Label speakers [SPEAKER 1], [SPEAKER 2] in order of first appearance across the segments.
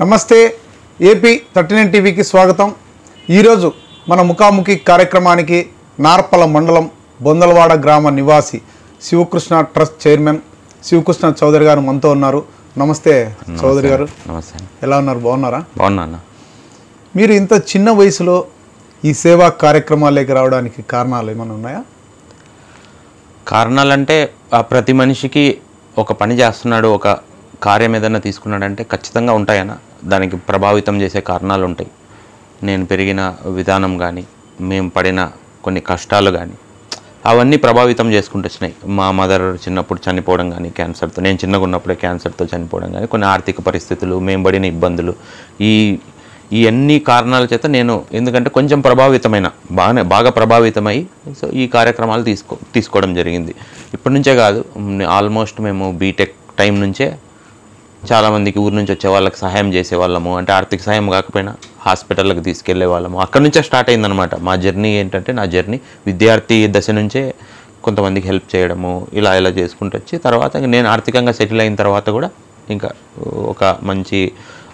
[SPEAKER 1] నమస్తే AP thirty nine టీవీకి స్వాగతం ఈరోజు మన ముఖాముఖి కార్యక్రమానికి నార్పల మండలం బొందలవాడ గ్రామ నివాసి శివకృష్ణ ట్రస్ట్ చైర్మన్ శివకృష్ణ చౌదరి గారు మనతో ఉన్నారు నమస్తే చౌదరి గారు
[SPEAKER 2] నమస్తే అన్న.
[SPEAKER 1] ఎలా ఉన్నారు బాగున్నారా
[SPEAKER 2] బాగున్నా అన్న
[SPEAKER 1] మీరు ఇంత చిన్న వయసులో ఈ సేవా కార్యక్రమాలకి రావడానికి కారణాలు ఏమైనా ఉన్నాయా
[SPEAKER 2] కారణాలంటే ఆ ప్రతి మనిషికి ఒక పని చేస్తున్నాడు ఒక కార్యం ఏదైనా తీసుకున్నాడంటే ఖచ్చితంగా ఉంటాయన్న దానికి ప్రభావితం చేసే కారణాలు ఉంటాయి నేను పెరిగిన విధానం కానీ మేము పడిన కొన్ని కష్టాలు కానీ అవన్నీ ప్రభావితం చేసుకుంటూ వచ్చినాయి మా మదర్ చిన్నప్పుడు చనిపోవడం కానీ క్యాన్సర్తో నేను చిన్నగా ఉన్నప్పుడే క్యాన్సర్తో చనిపోవడం కానీ కొన్ని ఆర్థిక పరిస్థితులు మేము పడిన ఇబ్బందులు ఈ ఈ అన్ని కారణాల చేత నేను ఎందుకంటే కొంచెం ప్రభావితమైన బాగానే బాగా ప్రభావితమై సో ఈ కార్యక్రమాలు తీసుకో తీసుకోవడం జరిగింది ఇప్పటి నుంచే కాదు ఆల్మోస్ట్ మేము బీటెక్ టైం నుంచే చాలామందికి ఊరు నుంచి వచ్చే వాళ్ళకి సహాయం చేసేవాళ్ళము అంటే ఆర్థిక సహాయం కాకపోయినా హాస్పిటల్కి తీసుకెళ్లే వాళ్ళము అక్కడ నుంచే స్టార్ట్ అయిందనమాట మా జర్నీ ఏంటంటే నా జర్నీ విద్యార్థి దశ నుంచే కొంతమందికి హెల్ప్ చేయడము ఇలా ఇలా చేసుకుంటూ వచ్చి తర్వాత ఇంక నేను ఆర్థికంగా సెటిల్ అయిన తర్వాత కూడా ఇంకా ఒక మంచి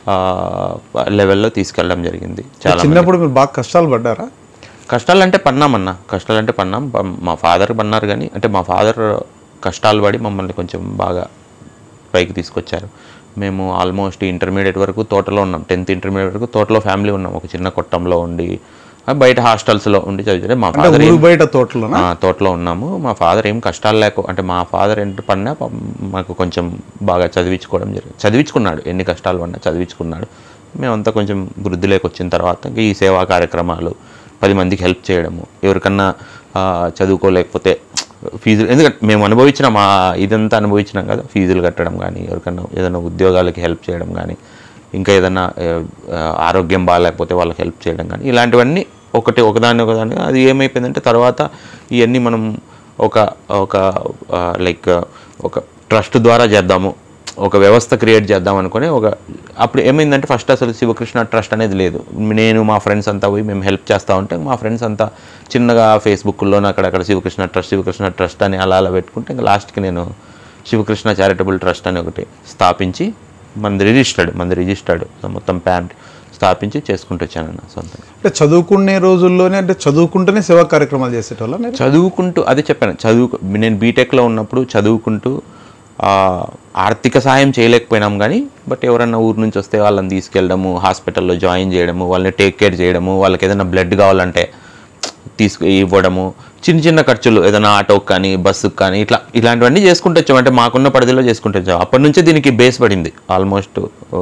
[SPEAKER 2] లెవెల్లో తీసుకెళ్ళడం జరిగింది చాలా
[SPEAKER 1] చిన్నప్పుడు మీరు బాగా కష్టాలు పడ్డారా
[SPEAKER 2] కష్టాలు అంటే పన్నామన్న కష్టాలు అంటే పన్నాం ప- మా ఫాదర్ పన్నారు కానీ అంటే మా ఫాదర్ కష్టాలు పడి మమ్మల్ని కొంచెం బాగా పైకి తీసుకొచ్చారు మేము ఆల్మోస్ట్ ఇంటర్మీడియట్ వరకు తోటలో ఉన్నాం టెన్త్ ఇంటర్మీడియట్ వరకు తోటలో ఫ్యామిలీ ఉన్నాం ఒక చిన్న కొట్టంలో ఉండి ఆ బయట హాస్టల్స్లో ఉండి చదివితే మా
[SPEAKER 1] అంటే
[SPEAKER 2] ఫాదర్
[SPEAKER 1] ఊరు బయట తోటలోనా
[SPEAKER 2] ఆ, తోటలో ఉన్నాము మా ఫాదర్ ఏం కష్టాలు లేక అంటే మా ఫాదర్ ఎంత పడినా పాపం మాకు కొంచెం బాగా చదివించుకోవడం జరిగింది చదివించుకున్నాడు ఎన్ని కష్టాలు పడినా చదివించుకున్నాడు మేమంతా కొంచెం వృద్ధిలోకి వచ్చిన తర్వాత ఇంకా ఈ సేవా కార్యక్రమాలు పది మందికి హెల్ప్ చేయడము ఎవరికన్నా ఆ, చదువుకోలేకపోతే ఫీజులు ఎందుకంటే మేము అనుభవించిన మా ఇదంతా అనుభవించినాం కదా ఫీజులు కట్టడం కానీ ఎవరికన్నా ఏదైనా ఉద్యోగాలకి హెల్ప్ చేయడం కానీ ఇంకా ఏదైనా ఆ, ఆ, ఆరోగ్యం బాగాలేకపోతే వాళ్ళకి హెల్ప్ చేయడం కానీ ఇలాంటివన్నీ ఒకటి ఒకదాన్ని ఒకదాన్ని అది ఏమైపోయిందంటే తర్వాత ఇవన్నీ మనం ఒక ఒక లైక్ ఒక ట్రస్ట్ ద్వారా చేద్దాము ఒక వ్యవస్థ క్రియేట్ చేద్దాం అనుకుని ఒక అప్పుడు ఏమైందంటే ఫస్ట్ అసలు శివకృష్ణ ట్రస్ట్ అనేది లేదు నేను మా ఫ్రెండ్స్ అంతా పోయి మేము హెల్ప్ చేస్తూ ఉంటే మా ఫ్రెండ్స్ అంతా చిన్నగా ఫేస్బుక్లోనే అక్కడక్కడ శివకృష్ణ ట్రస్ట్ శివకృష్ణ ట్రస్ట్ అని అలా అలా పెట్టుకుంటే ఇంకా లాస్ట్కి నేను శివకృష్ణ చారిటబుల్ ట్రస్ట్ అని ఒకటి స్థాపించి మనది రిజిస్టర్డ్ మనది రిజిస్టర్డ్ మొత్తం ప్యాన్ స్థాపించి చేసుకుంటూ వచ్చాను నా సొంతంగా
[SPEAKER 1] అంటే చదువుకునే రోజుల్లోనే అంటే చదువుకుంటూనే సేవా కార్యక్రమాలు చేసేటోళ్ళ మీరు
[SPEAKER 2] చదువుకుంటూ అదే చెప్పాను చదువు నేను బీటెక్లో ఉన్నప్పుడు చదువుకుంటూ ఆ, ఆర్థిక సహాయం చేయలేకపోయినాం కానీ బట్ ఎవరన్నా ఊరు నుంచి వస్తే వాళ్ళని తీసుకెళ్ళడము హాస్పిటల్లో జాయిన్ చేయడము వాళ్ళని టేక్ కేర్ చేయడము వాళ్ళకి ఏదైనా బ్లడ్ కావాలంటే తీసుకు ఇవ్వడము చిన్న చిన్న ఖర్చులు ఏదైనా ఆటోకి కానీ బస్సుకి కానీ ఇట్లా ఇలాంటివన్నీ చేసుకుంటూ వచ్చాం అంటే మాకున్న పరిధిలో చేసుకుంటూ వచ్చాం అప్పటి నుంచే దీనికి బేస్ పడింది ఆల్మోస్ట్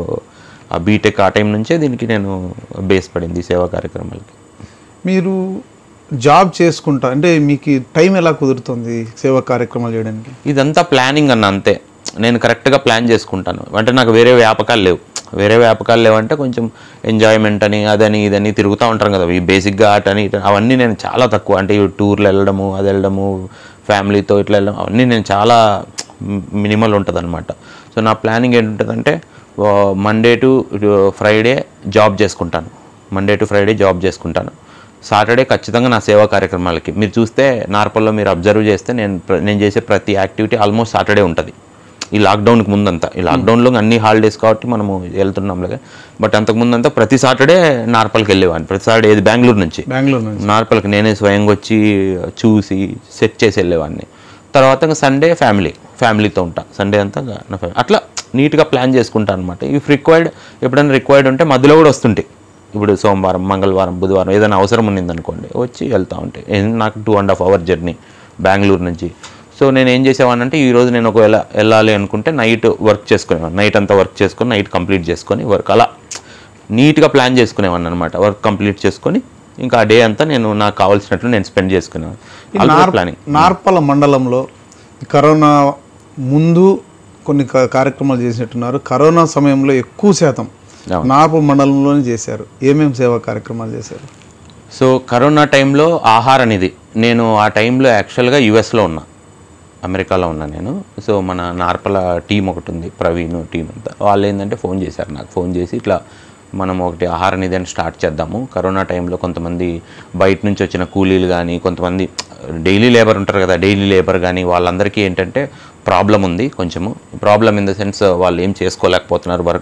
[SPEAKER 2] ఆ బీటెక్ ఆ టైం నుంచే దీనికి నేను బేస్ పడింది ఈ సేవా కార్యక్రమాలకి
[SPEAKER 1] మీరు జాబ్ చేసుకుంటా అంటే మీకు టైం ఎలా కుదురుతుంది సేవా కార్యక్రమాలు చేయడానికి
[SPEAKER 2] ఇదంతా ప్లానింగ్ అన్న అంతే నేను కరెక్ట్గా ప్లాన్ చేసుకుంటాను అంటే నాకు వేరే వ్యాపకాలు లేవు వేరే వ్యాపకాలు లేవంటే కొంచెం ఎంజాయ్మెంట్ అని అదని ఇదని తిరుగుతూ ఉంటాం కదా ఈ బేసిక్గా ఆట అని ఇట- అవన్నీ నేను చాలా తక్కువ అంటే ఈ టూర్లు వెళ్ళడము అది వెళ్ళడము ఫ్యామిలీతో ఇట్లా వెళ్ళడం అవన్నీ నేను చాలా మినిమల్ ఉంటుంది అనమాట సో నా ప్లానింగ్ ఏంటుంటుందంటే మండే టు ఫ్రైడే జాబ్ చేసుకుంటాను మండే టు ఫ్రైడే జాబ్ చేసుకుంటాను సాటర్డే ఖచ్చితంగా నా సేవా కార్యక్రమాలకి మీరు చూస్తే నార్పల్లో మీరు అబ్జర్వ్ చేస్తే నేను ప్ర- నేను చేసే ప్రతి యాక్టివిటీ ఆల్మోస్ట్ సాటర్డే ఉంటుంది ఈ లాక్డౌన్కి ముందంతా ఈ లాక్డౌన్లో అన్ని హాలిడేస్ కాబట్టి మనము వెళ్తున్నాం లేదా బట్ అంతకు ముందంతా ప్రతి సాటర్డే నార్పల్కి వెళ్ళేవాడిని ప్రతి సాటర్డే ఏది బెంగళూరు నుంచి
[SPEAKER 1] బెంగళూరు నుంచి
[SPEAKER 2] నార్పల్కి నేనే స్వయంగా వచ్చి చూసి సెట్ చేసి వెళ్ళేవాడిని తర్వాత ఇంకా సండే ఫ్యామిలీ ఫ్యామిలీతో ఉంటా సండే అంతా ఇంకా నా ఫ్యామిలీ అట్లా నీట్గా ప్లాన్ చేసుకుంటా అనమాట ఇఫ్ రిక్వైర్డ్ ఎప్పుడైనా రిక్వైర్డ్ ఉంటే మధ్యలో కూడా వస్తుంటాయి ఇప్పుడు సోమవారం మంగళవారం బుధవారం ఏదైనా అవసరం ఉన్నింది అనుకోండి వచ్చి వెళ్తూ ఉంటాయి ఏం- నాకు two and half hour journey Bengaluru నుంచి సో నేను ఏం చేసేవాడినంటే ఈ రోజు నేను ఒకవేళ వెళ్ళాలి అనుకుంటే నైట్ వర్క్ చేసుకునేవాడిని నైట్ అంతా వర్క్ చేసుకొని నైట్ కంప్లీట్ చేసుకొని వర్క్ అలా నీట్గా ప్లాన్ చేసుకునేవాడిని అనమాట వర్క్ కంప్లీట్ చేసుకొని ఇంకా ఆ డే అంతా నేను నాకు కావాల్సినట్లు నేను స్పెండ్
[SPEAKER 1] ఈ
[SPEAKER 2] చేసుకునేవాడిని
[SPEAKER 1] నార్-
[SPEAKER 2] ప్లానింగ్
[SPEAKER 1] నార్పల మండలంలో ఈ కరోనా ముందు కొన్ని కా- కార్యక్రమాలు చేసినట్టున్నారు కరోనా సమయంలో ఎక్కువ శాతం
[SPEAKER 2] అవును.
[SPEAKER 1] నార్పల మండలంలోనే చేశారు ఏమేమి సేవా కార్యక్రమాలు చేశారు
[SPEAKER 2] సో కరోనా టైంలో ఆహార నిధి నేను ఆ టైంలో యాక్చువల్గా యుఎస్లో ఉన్నా అమెరికాలో ఉన్నా నేను సో మన నార్పల టీం ఒకటి ఉంది ప్రవీణ్ టీం అంతా వాళ్ళు ఏంటంటే ఫోన్ చేశారు నాకు ఫోన్ చేసి ఇట్లా మనం ఒకటి ఆహార నిధి అని స్టార్ట్ చేద్దాము కరోనా టైంలో కొంతమంది బయట నుంచి వచ్చిన కూలీలు కానీ కొంతమంది డైలీ లేబర్ ఉంటారు కదా డైలీ లేబర్ కానీ వాళ్ళందరికీ ఏంటంటే ప్రాబ్లం ఉంది కొంచెము ప్రాబ్లం ఇన్ ద సెన్స్ వాళ్ళు ఏం చేసుకోలేకపోతున్నారు వర్క్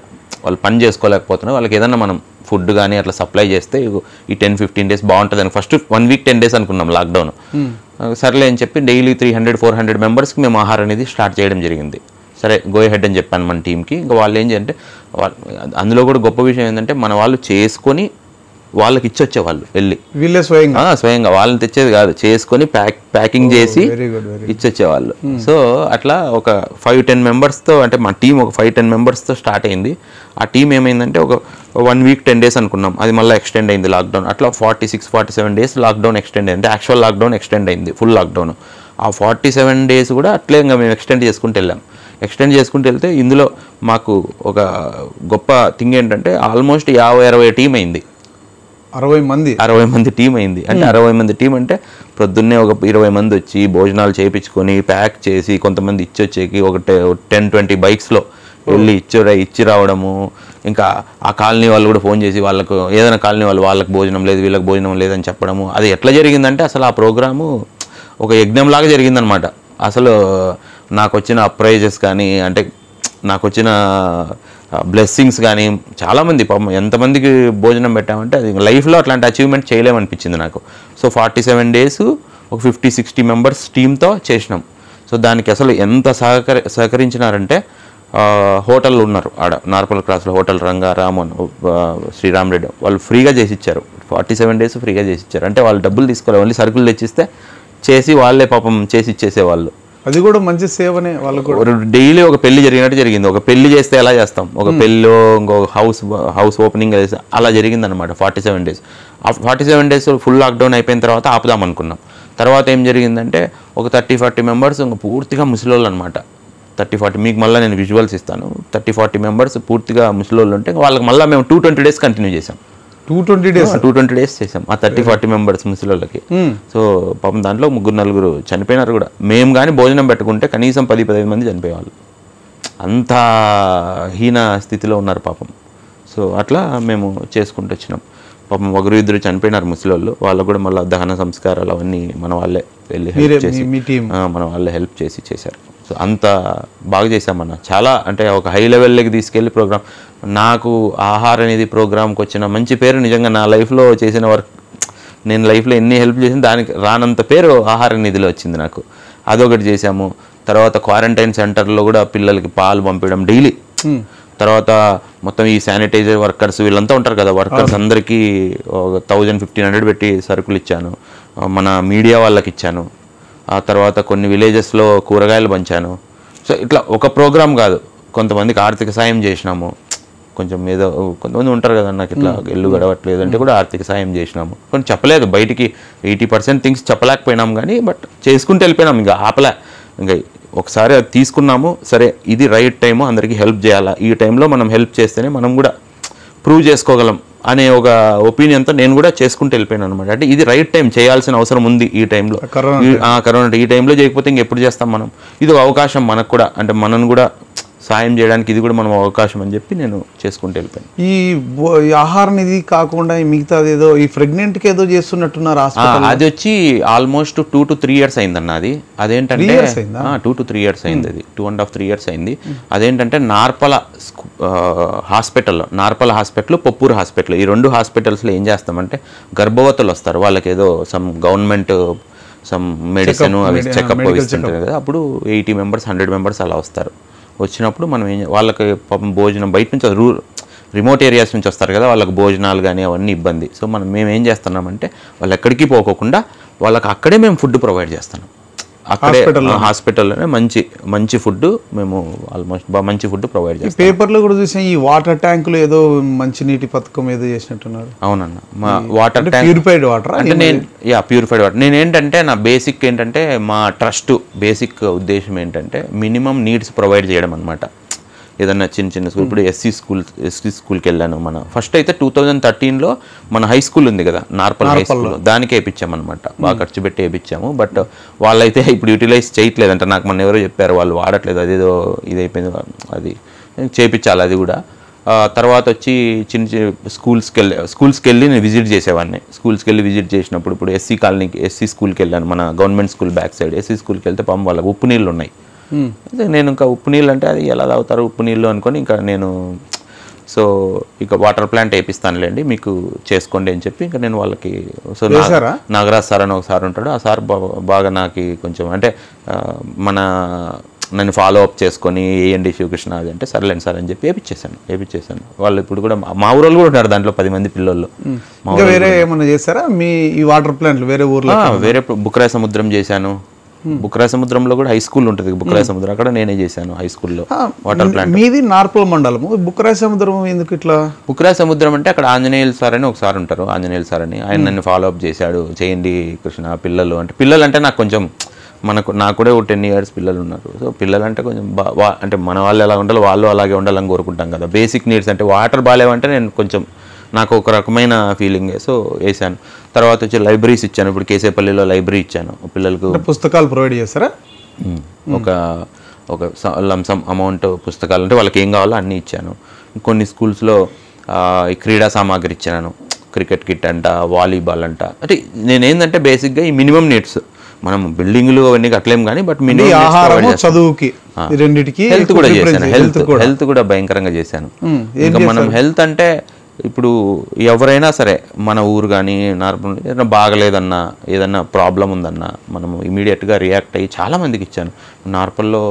[SPEAKER 2] వాళ్ళు పని చేసుకోలేకపోతున్నారు వాళ్ళకి ఏదన్నా మనం ఫుడ్ కానీ అట్లా సప్లై చేస్తే ఇగో ఈ టెన్ ఫిఫ్టీన్ డేస్ బాగుంటుంది అని first one week ten days lockdown లాక్డౌన్ సర్లే అని చెప్పి daily three hundred four hundred మెంబర్స్కి మేము ఆహారం అనేది స్టార్ట్ చేయడం జరిగింది సరే గో హెడ్ అని చెప్పాను మన టీంకి ఇంకా వాళ్ళు ఏం చేయంటే వాళ్ళ- అందులో కూడా గొప్ప విషయం ఏంటంటే మన వాళ్ళు చేసుకొని వాళ్ళకి ఇచ్చొచ్చేవాళ్ళు వెళ్ళి
[SPEAKER 1] వీళ్ళే స్వయంగా
[SPEAKER 2] ఆ, స్వయంగా వాళ్ళని తెచ్చేది కాదు చేసుకొని ప్యాక్ ప్యాకింగ్ చేసి
[SPEAKER 1] వెరీ గుడ్ వెరీ
[SPEAKER 2] ఇచ్చొచ్చేవాళ్ళు సో అట్లా ఒక ఫైవ్ టెన్ మెంబర్స్తో అంటే మా టీం ఒక ఫైవ్ టెన్ మెంబర్స్తో స్టార్ట్ అయింది ఆ టీం ఏమైందంటే ఒక వన్ వీక్ టెన్ డేస్ అనుకున్నాం అది మళ్ళీ ఎక్స్టెండ్ అయింది లాక్డౌన్ అట్లా forty six forty seven days lockdown extend అయింది యాక్చువల్ లాక్డౌన్ ఎక్స్టెండ్ అయింది ఫుల్ లాక్డౌన్ ఆ ఫార్టీ సెవెన్ డేస్ కూడా అట్లే ఇంకా మేము ఎక్స్టెండ్ చేసుకుంటూ వెళ్ళాం ఎక్స్టెండ్ చేసుకుంటూ వెళ్తే ఇందులో మాకు ఒక గొప్ప థింగ్ ఏంటంటే ఆల్మోస్ట్ యాభై అరవై టీం అయింది
[SPEAKER 1] అరవై మంది
[SPEAKER 2] అరవై మంది టీం అయింది అంటే అరవై మంది టీం అంటే ప్రొద్దున్నే ఒక ఇరవై మంది వచ్చి భోజనాలు చేయించుకొని ప్యాక్ చేసి కొంతమంది ఇచ్చి వచ్చేకి ఒక టెన్ ట్వంటీ బైక్స్లో వెళ్ళి ఇచ్చి ఇచ్చి రావడము ఇంకా ఆ కాలనీ వాళ్ళు కూడా ఫోన్ చేసి వాళ్ళకు ఏదైనా కాలనీ వాళ్ళు వాళ్ళకి భోజనం లేదు వీళ్ళకి భోజనం లేదని చెప్పడము అది ఎట్లా జరిగిందంటే అసలు ఆ ప్రోగ్రాము ఒక యజ్ఞంలాగా జరిగిందనమాట అసలు నాకు వచ్చిన ప్రైజెస్ కానీ అంటే నాకు వచ్చిన బ్లెస్సింగ్స్ కానీ చాలామంది పాపం ఎంతమందికి భోజనం పెట్టామంటే అది లైఫ్లో అట్లాంటి అచీవ్మెంట్ చేయలేమనిపించింది నాకు సో ఫార్టీ సెవెన్ డేస్ ఒక ఫిఫ్టీ సిక్స్టీ మెంబర్స్ టీంతో చేసినాం సో దానికి అసలు ఎంత సహకరి సహకరించినారంటే ఆ, హోటల్ ఉన్నారు ఆడ నార్పల్ క్రాస్లో హోటల్ రంగా రామన్ ఆ, శ్రీరామ్ రెడ్డి వాళ్ళు ఫ్రీగా చేసి ఇచ్చారు ఫార్టీ సెవెన్ డేస్ ఫ్రీగా చేసి ఇచ్చారు అంటే వాళ్ళు డబ్బులు తీసుకోవాలి ఓన్లీ సరుకులు తెచ్చిస్తే చేసి వాళ్ళే పాపం చేసి ఇచ్చేసేవాళ్ళు
[SPEAKER 1] అది కూడా మంచి సేవనే వాళ్ళకు కూడా
[SPEAKER 2] డైలీ ఒక పెళ్లి జరిగినట్టు జరిగింది ఒక పెళ్లి చేస్తే ఎలా చేస్తాం ఒక పెళ్ళి ఇంకొక హౌస్ హౌస్ ఓపెనింగ్ చేస్తే అలా జరిగింది అనమాట ఫార్టీ సెవెన్ డేస్ ఆ forty seven days full lockdown అయిపోయిన తర్వాత ఆపుదాం అనుకున్నాం తర్వాత ఏం జరిగిందంటే ఒక థర్టీ ఫార్టీ మెంబర్స్ ఇంకా పూర్తిగా ముసలోళ్ళు అనమాట థర్టీ ఫార్టీ మీకు మళ్ళీ నేను విజువల్స్ ఇస్తాను థర్టీ ఫార్టీ మెంబర్స్ పూర్తిగా ముసలోళ్ళు ఉంటే వాళ్ళకి మళ్ళీ మేము టూ ట్వంటీ డేస్ కంటిన్యూ చేసాం
[SPEAKER 1] two twenty days
[SPEAKER 2] two twenty days చేసాం ఆ థర్టీ ఫార్టీ మెంబర్స్ ముసలిళ్ళకి సో పాపం దాంట్లో ముగ్గురు నలుగురు చనిపోయినారు కూడా మేము కానీ భోజనం పెట్టుకుంటే కనీసం పది పదిహేను మంది చనిపోయేవాళ్ళు అంత హీన స్థితిలో ఉన్నారు పాపం సో అట్లా మేము చేసుకుంటూ వచ్చినాం పాపం ఒకరు ఇద్దరు చనిపోయినారు ముసలోళ్ళు వాళ్ళకు కూడా మళ్ళీ దహన సంస్కారాలు అవన్నీ మన వాళ్ళే వెళ్ళి
[SPEAKER 1] మీరే
[SPEAKER 2] హెల్ప్ చేసి
[SPEAKER 1] మీ- మీ టీం
[SPEAKER 2] ఆ, మన వాళ్ళే హెల్ప్ చేసి చేశారు సో అంత బాగా చేశామన్న చాలా అంటే ఒక హై లెవెల్లోకి తీసుకెళ్ళి ప్రోగ్రామ్ నాకు ఆహార అనేది ప్రోగ్రామ్కి వచ్చిన మంచి పేరు నిజంగా నా లైఫ్లో చేసిన వర్క్ నేను లైఫ్లో ఎన్ని హెల్ప్ చేసిన దానికి రానంత పేరు ఆహార నిధిలో వచ్చింది నాకు అదొకటి చేశాము తర్వాత క్వారంటైన్ సెంటర్లో కూడా పిల్లలకి పాలు పంపించడం డైలీ తర్వాత మొత్తం ఈ శానిటైజర్ వర్కర్స్ వీళ్ళంతా ఉంటారు కదా వర్కర్స్ అందరికీ ఒక థౌజండ్ ఫిఫ్టీన్ హండ్రెడ్ పెట్టి సరుకులు ఇచ్చాను ఆ, మన మీడియా వాళ్ళకి ఇచ్చాను ఆ తర్వాత కొన్ని విలేజెస్లో కూరగాయలు పంచాను సో ఇట్లా ఒక ప్రోగ్రామ్ కాదు కొంతమందికి ఆర్థిక సాయం చేసినాము కొంచెం ఏదో కొంతమంది ఉంటారు కదా నాకు ఇట్లా ఎల్లు గడవట్లేదు అంటే కూడా ఆర్థిక సాయం చేసినాము కొన్ని చెప్పలేదు బయటికి ఎయిటీ పర్సెంట్ థింగ్స్ చెప్పలేకపోయినాం కానీ బట్ చేసుకుంటూ వెళ్ళిపోయినాం ఇంకా ఆపలే ఇంకా ఒకసారి అది తీసుకున్నాము సరే ఇది రైట్ టైము అందరికీ హెల్ప్ చేయాలా ఈ టైంలో మనం హెల్ప్ చేస్తేనే మనం కూడా ప్రూవ్ చేసుకోగలం అనే ఒక ఒపీనియన్తో నేను కూడా చేసుకుంటూ వెళ్ళిపోయాను అనమాట అంటే ఇది రైట్ టైం చేయాల్సిన అవసరం ఉంది ఈ టైంలో
[SPEAKER 1] కరోనా
[SPEAKER 2] ఈ- ఆ, కరోనా ఈ టైంలో చేయకపోతే ఇంకెప్పుడు చేస్తాం మనం ఇది ఒక అవకాశం మనకు కూడా అంటే మనను కూడా సాయం చేయడానికి ఇది కూడా మనం అవకాశం అని చెప్పి నేను చేసుకుంటూ వెళ్ళిపోయాను
[SPEAKER 1] ఈ బో- ఈ ఆహారం ఇది కాకుండా ఈ మిగతాది ఏదో ఈ pregnant కి ఏదో చేస్తున్నట్టున్నారు
[SPEAKER 2] ఆ,
[SPEAKER 1] హాస్పిటల్
[SPEAKER 2] అది వచ్చి almost two to three years అయిందన్న అది అదేంటంటే
[SPEAKER 1] Three years అయిందా?
[SPEAKER 2] టూ టు త్రీ ఇయర్స్ అయింది అది two and half three years అయింది అదేంటంటే నార్పల స్కూ- ఆ, హాస్పిటల్లో నార్పల హాస్పిటల్ పొప్పూరు హాస్పిటల్ ఈ రెండు హాస్పిటల్స్లో ఏం చేస్తామంటే గర్భవతులు వస్తారు వాళ్ళకి ఏదో సమ్ గవర్నమెంట్ సమ్ మెడిసిన్ అవి
[SPEAKER 1] medi-
[SPEAKER 2] చెకప్
[SPEAKER 1] medical
[SPEAKER 2] ఇస్తుంటారు కదా అప్పుడు ఎయిటీ మెంబర్స్ హండ్రెడ్ మెంబర్స్ అలా వస్తారు వచ్చినప్పుడు మనం ఏం చే- వాళ్ళకి పాపం భోజనం బయట నుంచి రూ రిమోట్ ఏరియాస్ నుంచి వస్తారు కదా వాళ్ళకి భోజనాలు కానీ అవన్నీ ఇబ్బంది సో మనం మేము ఏం చేస్తున్నామంటే వాళ్ళు ఎక్కడికి పోకోకుండా వాళ్ళకి అక్కడే మేము ఫుడ్ ప్రొవైడ్ చేస్తున్నాం అక్కడే
[SPEAKER 1] హాస్పిటల్లో?
[SPEAKER 2] హాస్పిటల్లోనే మంచి మంచి ఫుడ్ మేము ఆల్మోస్ట్ బాగా మంచి ఫుడ్ ప్రొవైడ్ చేస్తాం
[SPEAKER 1] పేపర్లో కూడా చూసాం ఈ వాటర్ ట్యాంకులు ఏదో మంచి నీటి పథకం ఏదో చేసినట్టున్నారు
[SPEAKER 2] అవునన్న మా వాటర్
[SPEAKER 1] అంటే
[SPEAKER 2] ట్యాంక్
[SPEAKER 1] ప్యూరిఫైడ్ వాటర్
[SPEAKER 2] అంటే నేను యా ప్యూరిఫైడ్ వాటర్ నేను ఏంటంటే నా బేసిక్ ఏంటంటే మా ట్రస్ట్ బేసిక్ ఉద్దేశం ఏంటంటే మినిమం నీడ్స్ ప్రొవైడ్ చేయడం అనమాట ఏదన్నా చిన్న చిన్న స్కూల్ ఇప్పుడు ఎస్సీ స్కూల్ ఎస్సీ స్కూల్కి వెళ్ళాను మన ఫస్ట్ అయితే టూ థౌజండ్ థర్టీన్లో మన హై స్కూల్ ఉంది కదా నార్పల్ హై స్కూల్ దానికి వేయించామన్నమాట బాగా ఖర్చు పెట్టి వేయించాము బట్ వాళ్ళైతే ఇప్పుడు యూటిలైజ్ చేయట్లేదంట నాకు మన ఎవరో చెప్పారు వాళ్ళు వాడట్లేదు అదేదో ఇది అయిపోయింది అది చేయించాలి అది కూడా ఆ, తర్వాత వచ్చి చిన్న చిన్న స్కూల్స్కి వెళ్ళి స్కూల్స్కి వెళ్ళి నేను విజిట్ చేసేవాడిని స్కూల్స్కి వెళ్ళి విజిట్ చేసినప్పుడు ఇప్పుడు ఎస్సీ కాలనీకి ఎస్సీ స్కూల్కి వెళ్ళాను మన government school back side SC స్కూల్కి వెళ్తే పాపం వాళ్ళకి ఉప్పు నీళ్ళు ఉన్నాయి అయితే నేను ఇంకా ఉప్పు నీళ్ళు అంటే అది ఎలా తాగుతారు ఉప్పు నీళ్ళు అనుకొని ఇంకా నేను సో ఇక వాటర్ ప్లాంట్ వేపిస్తానులేండి మీకు చేసుకోండి అని చెప్పి ఇంకా నేను వాళ్ళకి సో నా-
[SPEAKER 1] వేశారా?
[SPEAKER 2] నాగరాజ్ సార్ అని ఒక సార్ ఉంటాడు ఆ సార్ బా- బాగా నాకు కొంచెం అంటే ఆ, మన నన్ను ఫాలో అప్ చేసుకొని ఏఎండి శివకృష్ణ అది అంటే సర్లేండి సార్ అని చెప్పి వేపించేసాను వేపించేసాను వాళ్ళు ఇప్పుడు కూడా మా- మా ఊరోళ్ళు కూడా ఉన్నారు దాంట్లో పది మంది పిల్లలు మా
[SPEAKER 1] ఇంకా వేరే ఏమన్నా చేస్తారా మీ ఈ వాటర్ ప్లాంట్లు వేరే ఊర్లో
[SPEAKER 2] ఆ, వేరే ప్ర- బుక్రాయ సముద్రం చేశాను బుక్రాయ సముద్రంలో కూడా హై స్కూల్ ఉంటుంది బుక్రాయ సముద్రం అక్కడ నేనే చేశాను హై స్కూల్లో వాటర్ ప్లాంట్
[SPEAKER 1] మీది నార్పల్ మండలము బుక్కరాయ సముద్రం ఎందుకు ఇట్లా
[SPEAKER 2] బుక్రాయ సముద్రం అంటే అక్కడ ఆంజనేయులు సార్ అని ఒకసారి ఉంటారు ఆంజనేయులు సార్ అని ఆయన నన్ను ఫాలో అప్ చేశాడు చేయండి కృష్ణ పిల్లలు అంటే పిల్లలు అంటే నాకు కొంచెం మనకు నాకు కూడా ఒక టెన్ ఇయర్స్ పిల్లలు ఉన్నారు సో పిల్లలు అంటే కొంచెం బా వా- అంటే మన వాళ్ళు ఎలా ఉండాలో వాళ్ళు అలాగే ఉండాలని కోరుకుంటాం కదా బేసిక్ నీడ్స్ అంటే వాటర్ బాగాలేవంటే నేను కొంచెం నాకు ఒక రకమైన ఫీలింగ్ సో వేసాను తర్వాత వచ్చి లైబ్రరీస్ ఇచ్చాను ఇప్పుడు కేసేపల్లిలో లైబ్రరీ ఇచ్చాను పిల్లలకు
[SPEAKER 1] అంటే పుస్తకాలు ప్రొవైడ్ చేస్తారా
[SPEAKER 2] మ్మ్. ఒక ఒక లంసమ్ అమౌంట్ పుస్తకాలు అంటే వాళ్ళకి ఏం కావాలో అన్నీ ఇచ్చాను కొన్ని స్కూల్స్లో ఈ క్రీడా సామాగ్రి ఇచ్చాను క్రికెట్ కిట్ అంట వాలీబాల్ అంట అంటే నేను ఏంటంటే బేసిక్గా ఈ మినిమం నీడ్స్ మనం బిల్డింగ్లు అవన్నీ కట్టలేం కానీ బట్
[SPEAKER 1] ఈ
[SPEAKER 2] మినిమం
[SPEAKER 1] ఆహారము చదువుకి ఈ రెండిటికి
[SPEAKER 2] హెల్త్ కూడా
[SPEAKER 1] preference
[SPEAKER 2] చేశాను
[SPEAKER 1] చేయాలి.
[SPEAKER 2] హెల్త్ హెల్త్ కూడా భయంకరంగా చేశాను
[SPEAKER 1] మ్మ్.
[SPEAKER 2] ఇంకా మనం హెల్త్ అంటే ఇప్పుడు ఎవరైనా సరే మన ఊరు కానీ నార్మల్ ఏదైనా బాగలేదన్నా ఏదన్నా ప్రాబ్లం ఉందన్నా మనము ఇమీడియట్గా రియాక్ట్ అయ్యి చాలా మందికి ఇచ్చాను నార్పల్లో